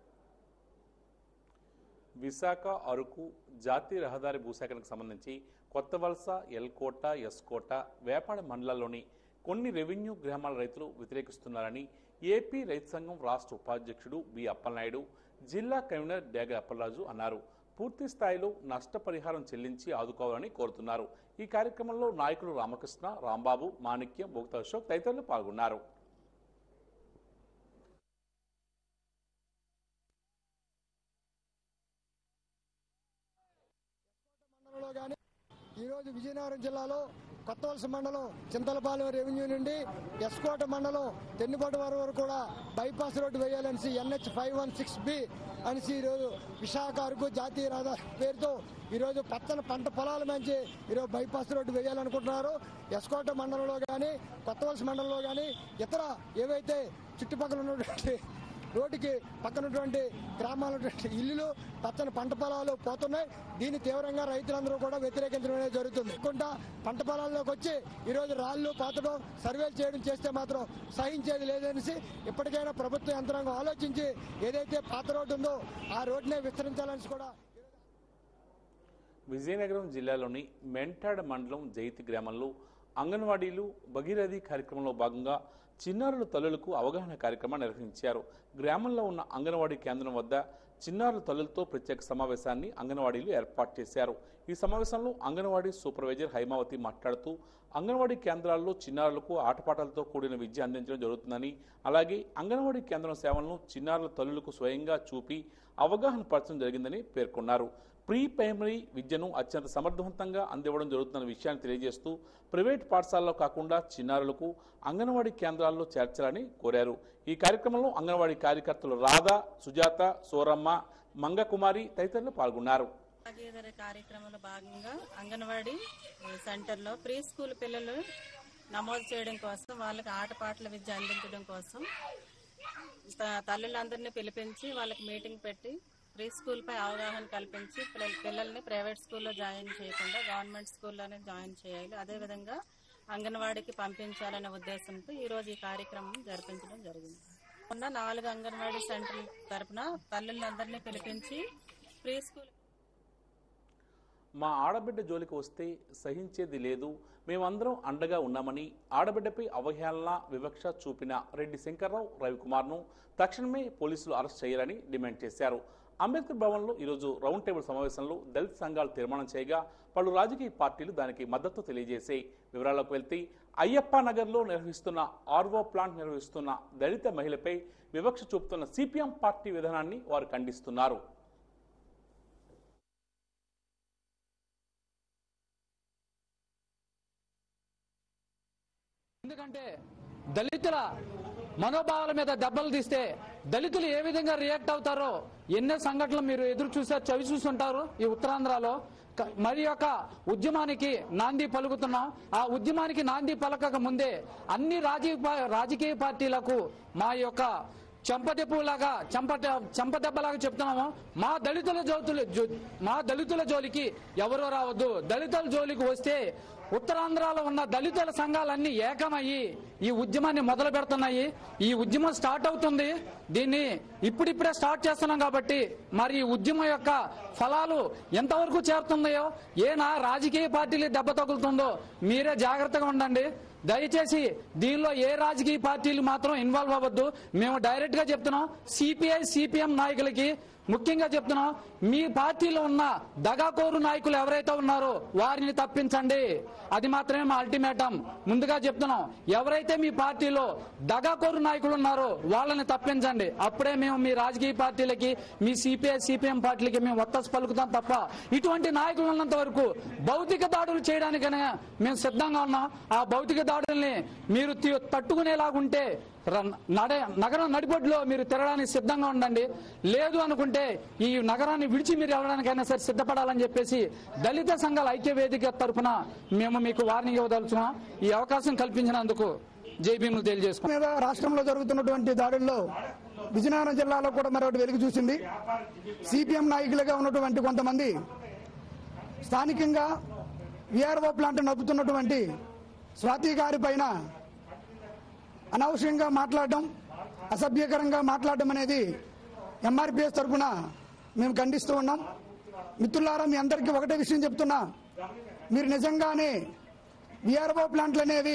విశాఖ అరకు జాతీయ రహదారి భూసేకరణకు సంబంధించి కొత్త వలస ఎల్కోట ఎస్కోట వేపాడ మండలాల్లోని కొన్ని రెవెన్యూ గ్రామాల రైతులు వ్యతిరేకిస్తున్నారని ఏపీ రైతు సంఘం రాష్ట్ర ఉపాధ్యక్షుడు బి అప్పలనాయుడు జిల్లా కన్వీనర్ డేగ అప్పలరాజు అన్నారు పూర్తి స్థాయిలో నష్టపరిహారం చెల్లించి ఆదుకోవాలని కోరుతున్నారు ఈ కార్యక్రమంలో నాయకులు రామకృష్ణ రాంబాబు మాణిక్యం భోక్త అశోక్ తదితరులు పాల్గొన్నారు మండలంలో కానీ ఈరోజు విజయనగరం జిల్లాలో కొత్తవలస మండలం చింతలపాలెం రెవెన్యూ నుండి ఎస్కోట మండలం తెన్నుపాటు వారి వరకు కూడా బైపాస్ రోడ్డు వేయాలనేసి NH five one six B అనేసి ఈరోజు విశాఖ అరకు జాతీయ రహదారి పేరుతో ఈరోజు పచ్చని పంట పొలాల మంచి ఈరోజు బైపాస్ రోడ్డు వేయాలనుకుంటున్నారు ఎస్కోట మండలంలో కానీ కొత్తవలస మండలంలో కానీ ఇతర ఏవైతే చుట్టుపక్కల ఉన్నటువంటి రోడ్డుకి పక్కనటువంటి గ్రామాల ఇల్లులు పచ్చని పంట పొలాలు పోతున్నాయి దీన్ని తీవ్రంగా రైతులందరూ కూడా వ్యతిరేకించడం అనేది జరుగుతుంది కొంత పంట పొలాల్లోకి వచ్చి ఈరోజు రాళ్ళు పాతడం సర్వేలు చేయడం చేస్తే మాత్రం సహించేది లేదనేసి ఇప్పటికైనా ప్రభుత్వ యంత్రాంగం ఆలోచించి ఏదైతే పాత రోడ్డు ఉందో ఆ రోడ్డునే విస్తరించాలని కూడా విజయనగరం జిల్లాలోని మెంటాడ మండలం జైతి గ్రామంలో అంగన్వాడీలు భగీరథి కార్యక్రమంలో భాగంగా చిన్నారుల తల్లులకు అవగాహన కార్యక్రమాన్ని నిర్వహించారు గ్రామంలో ఉన్న అంగన్వాడీ కేంద్రం వద్ద చిన్నారుల తల్లులతో ప్రత్యేక సమావేశాన్ని అంగన్వాడీలు ఏర్పాటు చేశారు ఈ సమావేశంలో అంగన్వాడీ సూపర్వైజర్ హైమావతి మాట్లాడుతూ అంగన్వాడీ కేంద్రాల్లో చిన్నారులకు ఆటపాటలతో కూడిన విద్య అందించడం జరుగుతుందని అలాగే అంగన్వాడీ కేంద్రం సేవలను చిన్నారుల తల్లులకు స్వయంగా చూపి అవగాహన పరచడం జరిగిందని పేర్కొన్నారు ప్రీ ప్రైమరీ విద్యను అత్యంత సమర్థవంతంగా అందివ్వడం జరుగుతున్న విషయాన్ని తెలియజేస్తూ ప్రైవేట్ పాఠశాలలో కాకుండా చిన్నారులకు అంగన్వాడీ కేంద్రాల్లో చేర్చాలని కోరారు ఈ కార్యక్రమంలో అంగన్వాడీ కార్యకర్తలు రాధా సుజాత సోరమ్మ మంగకుమారి తదితరులు పాల్గొన్నారు భాగీదారి కార్యక్రమంలో భాగంగా అంగన్వాడీ సెంటర్లో ప్రీ స్కూల్ పిల్లలు నమోదు చేయడం కోసం వాళ్ళకి ఆటపాటల విద్య అందించడం కోసం త- తల్లులందరినీ పిలిపించి వాళ్ళకి మీటింగ్ పెట్టి ప్రీ స్కూల్ పై అవగాహన కల్పించి పిల్ల- పిల్లల్ని ప్రైవేట్ స్కూల్లో జాయిన్ చేయకుండా గవర్నమెంట్ స్కూల్లోనే జాయిన్ చేయాలి అదేవిధంగా అంగన్వాడీకి పంపించాలనే ఉద్దేశంతో ఈ రోజు ఈ కార్యక్రమం జరిపించడం జరిగింది ఉన్న నాలుగు అంగన్వాడీ సెంటర్ల తరపున తల్లులందరినీ పిలిపించి ప్రీ స్కూల్ మా ఆడబిడ్డ జోలికి వస్తే సహించేది లేదు మేమందరం అండగా ఉన్నామని ఆడబిడ్డపై అవహేళన వివక్ష చూపిన రెడ్డి శంకర్రావు రవికుమార్ను తక్షణమే పోలీసులు అరెస్ట్ చేయాలని డిమాండ్ చేశారు అంబేద్కర్ భవన్లో ఈరోజు రౌండ్ టేబుల్ సమావేశంలో దళిత సంఘాలు తీర్మానం చేయగా పలు రాజకీయ పార్టీలు దానికి మద్దతు తెలియజేశాయి వివరాల్లోకి వెళ్తే అయ్యప్ప నగర్లో నిర్వహిస్తున్న ఆర్వో ప్లాంట్ నిర్వహిస్తున్న దళిత మహిళపై వివక్ష చూపుతున్న సిపిఎం పార్టీ విధానాన్ని వారు ఖండిస్తున్నారు ఎందుకంటే దళితుల మనోభావాల మీద దెబ్బలు తీస్తే దళితులు ఏ విధంగా రియాక్ట్ అవుతారో ఎన్నో సంఘటనలు మీరు ఎదురు చూసారు చవి చూసుంటారు ఈ ఉత్తరాంధ్రలో క- మరి యొక్క ఉద్యమానికి నాంది పలుకుతున్నాం ఆ ఉద్యమానికి నాంది పలకక ముందే అన్ని రాజకీయ పా- రాజకీయ పార్టీలకు మా యొక్క చెంపదెప్పులాగా చెంప చెంపదెబ్బలాగా చెప్తున్నాము మా దళితుల జోతులు జో- మా దళితుల జోలికి ఎవరూ రావద్దు దళితుల జోలికి వస్తే ఉత్తరాంధ్రలో ఉన్న దళితుల సంఘాలన్నీ ఏకమయ్యి ఈ ఉద్యమాన్ని మొదలు పెడుతున్నాయి ఈ ఉద్యమం స్టార్ట్ అవుతుంది దీన్ని ఇప్పుడిప్పుడే స్టార్ట్ చేస్తున్నాం కాబట్టి మరి ఈ ఉద్యమం యొక్క ఫలాలు ఎంతవరకు చేరుతుందో ఏనా రాజకీయ పార్టీలు దెబ్బ తగులుతుందో మీరే జాగ్రత్తగా ఉండండి దయచేసి దీనిలో ఏ రాజకీయ పార్టీలు మాత్రం ఇన్వాల్వ్ అవ్వద్దు మేము డైరెక్ట్ గా చెప్తున్నాం సిపిఐ సిపిఎం నాయకులకి ముఖ్యంగా చెప్తున్నాం మీ పార్టీలో ఉన్న దగాకోరు నాయకులు ఎవరైతే ఉన్నారో వారిని తప్పించండి అది మాత్రమే మా అల్టిమేటం ముందుగా చెప్తున్నాం ఎవరైతే మీ పార్టీలో దగాకోరు నాయకులు ఉన్నారో వాళ్ళని తప్పించండి అప్పుడే మేము మీ రాజకీయ పార్టీలకి మీ సిపిఐ సిపిఎం పార్టీలకి మేము ఒత్తసు పలుకుతాం తప్ప ఇటువంటి నాయకులు ఉన్నంత వరకు భౌతిక దాడులు చేయడానికనే మేము సిద్ధంగా ఉన్నాం ఆ భౌతిక దాడుల్ని మీరు తి- తట్టుకునేలాగుంటే ర- నడ నగరం నడిబొడ్లో మీరు తిరగడానికి సిద్ధంగా ఉండండి లేదు అనుకుంటే ఈ నగరాన్ని విడిచి మీరు వెళ్ళడానికైనా సరే సిద్ధపడాలని చెప్పేసి దళిత సంఘాల ఐక్య వేదిక తరఫున మేము మీకు వార్నింగ్ ఇవ్వదలుచున్నాం ఈ అవకాశం కల్పించినందుకు జై భీములు తెలియజేసుకున్నాం మీద రాష్ట్రంలో జరుగుతున్నటువంటి దాడుల్లో విజయనగరం జిల్లాలో కూడా మరొకటి వెలుగు చూసింది సిపిఎం నాయకులుగా ఉన్నటువంటి కొంతమంది స్థానికంగా విఆర్ఓ ప్లాంట్ నడుపుతున్నటువంటి స్వాతి గారి పైన అనవసరంగా మాట్లాడడం అసభ్యకరంగా మాట్లాడడం అనేది ఎంఆర్పిఎస్ తరఫున మేము ఖండిస్తూ ఉన్నాం మిత్రులారా మీ అందరికీ ఒకటే విషయం చెప్తున్నా మీరు నిజంగానే విఆర్ఓ ప్లాంట్లు అనేవి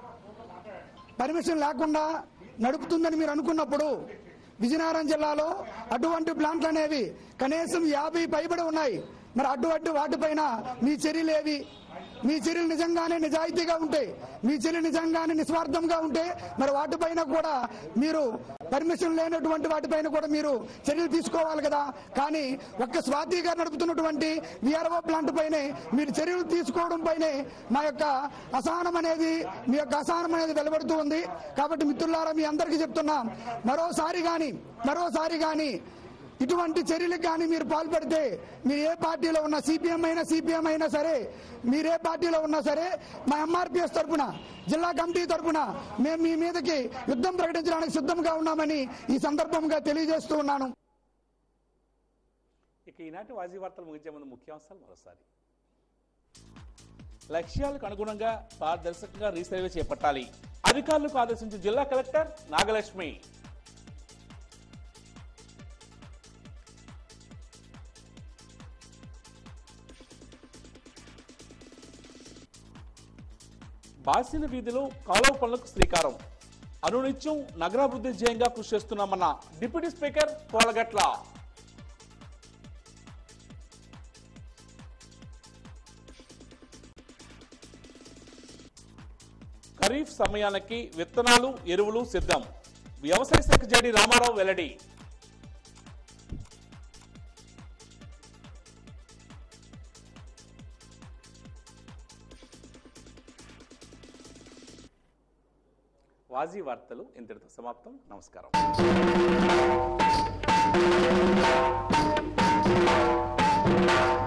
పర్మిషన్ లేకుండా నడుపుతుందని మీరు అనుకున్నప్పుడు విజయనగరం జిల్లాలో అటువంటి ప్లాంట్లు అనేవి కనీసం యాభై పైబడి ఉన్నాయి మరి అటువంటి వాటిపైన మీ చర్యలేవి మీ చర్యలు నిజంగానే నిజాయితీగా ఉంటే మీ చర్యలు నిజంగానే నిస్వార్థంగా ఉంటే మరి వాటిపైన కూడా మీరు పర్మిషన్ లేనటువంటి వాటిపైన కూడా మీరు చర్యలు తీసుకోవాలి కదా కానీ ఒక్క స్వాతి గారు నడుపుతున్నటువంటి విఆర్ఓ ప్లాంట్ పైనే మీరు చర్యలు తీసుకోవడం పైనే మా యొక్క అసహనం అనేది మీ యొక్క అసహనం అనేది వెలువడుతూ ఉంది కాబట్టి మిత్రులారా మీ అందరికీ చెప్తున్నాం మరోసారి కానీ మరోసారి కానీ ఇటువంటి చర్యలకు కానీ మీరు పాల్పడితే మీరు ఏ పార్టీలో ఉన్నా సిపిఎం అయినా సిపిఎం అయినా సరే మీరు ఏ పార్టీలో ఉన్నా సరే మా ఎంఆర్పిఎస్ తరఫున జిల్లా కమిటీ తరఫున మేము మీ మీదకి యుద్ధం ప్రకటించడానికి సిద్ధంగా ఉన్నామని ఈ సందర్భంగా తెలియజేస్తూ ఉన్నాను ఇక ఈనాటి వాజీ వార్తలు ముగించే ముందు ముఖ్యాంశాలు మరోసారి లక్ష్యాలకు అనుగుణంగా పారదర్శకంగా రీసర్వే చేపట్టాలి అధికారులకు ఆదేశించిన జిల్లా కలెక్టర్ నాగలక్ష్మి బాసిన వీధిలో కాలువ పనులకు శ్రీకారం అనునిత్యం నగరాభివృద్ధి ధ్యేయంగా కృషి చేస్తున్నామన్న డిప్యూటీ స్పీకర్ కోలగట్ల ఖరీఫ్ సమయానికి విత్తనాలు ఎరువులు సిద్ధం వ్యవసాయ శాఖ జేడి రామారావు వెల్లడి వాజీ వార్తలు ఇంతటితో సమాప్తం నమస్కారం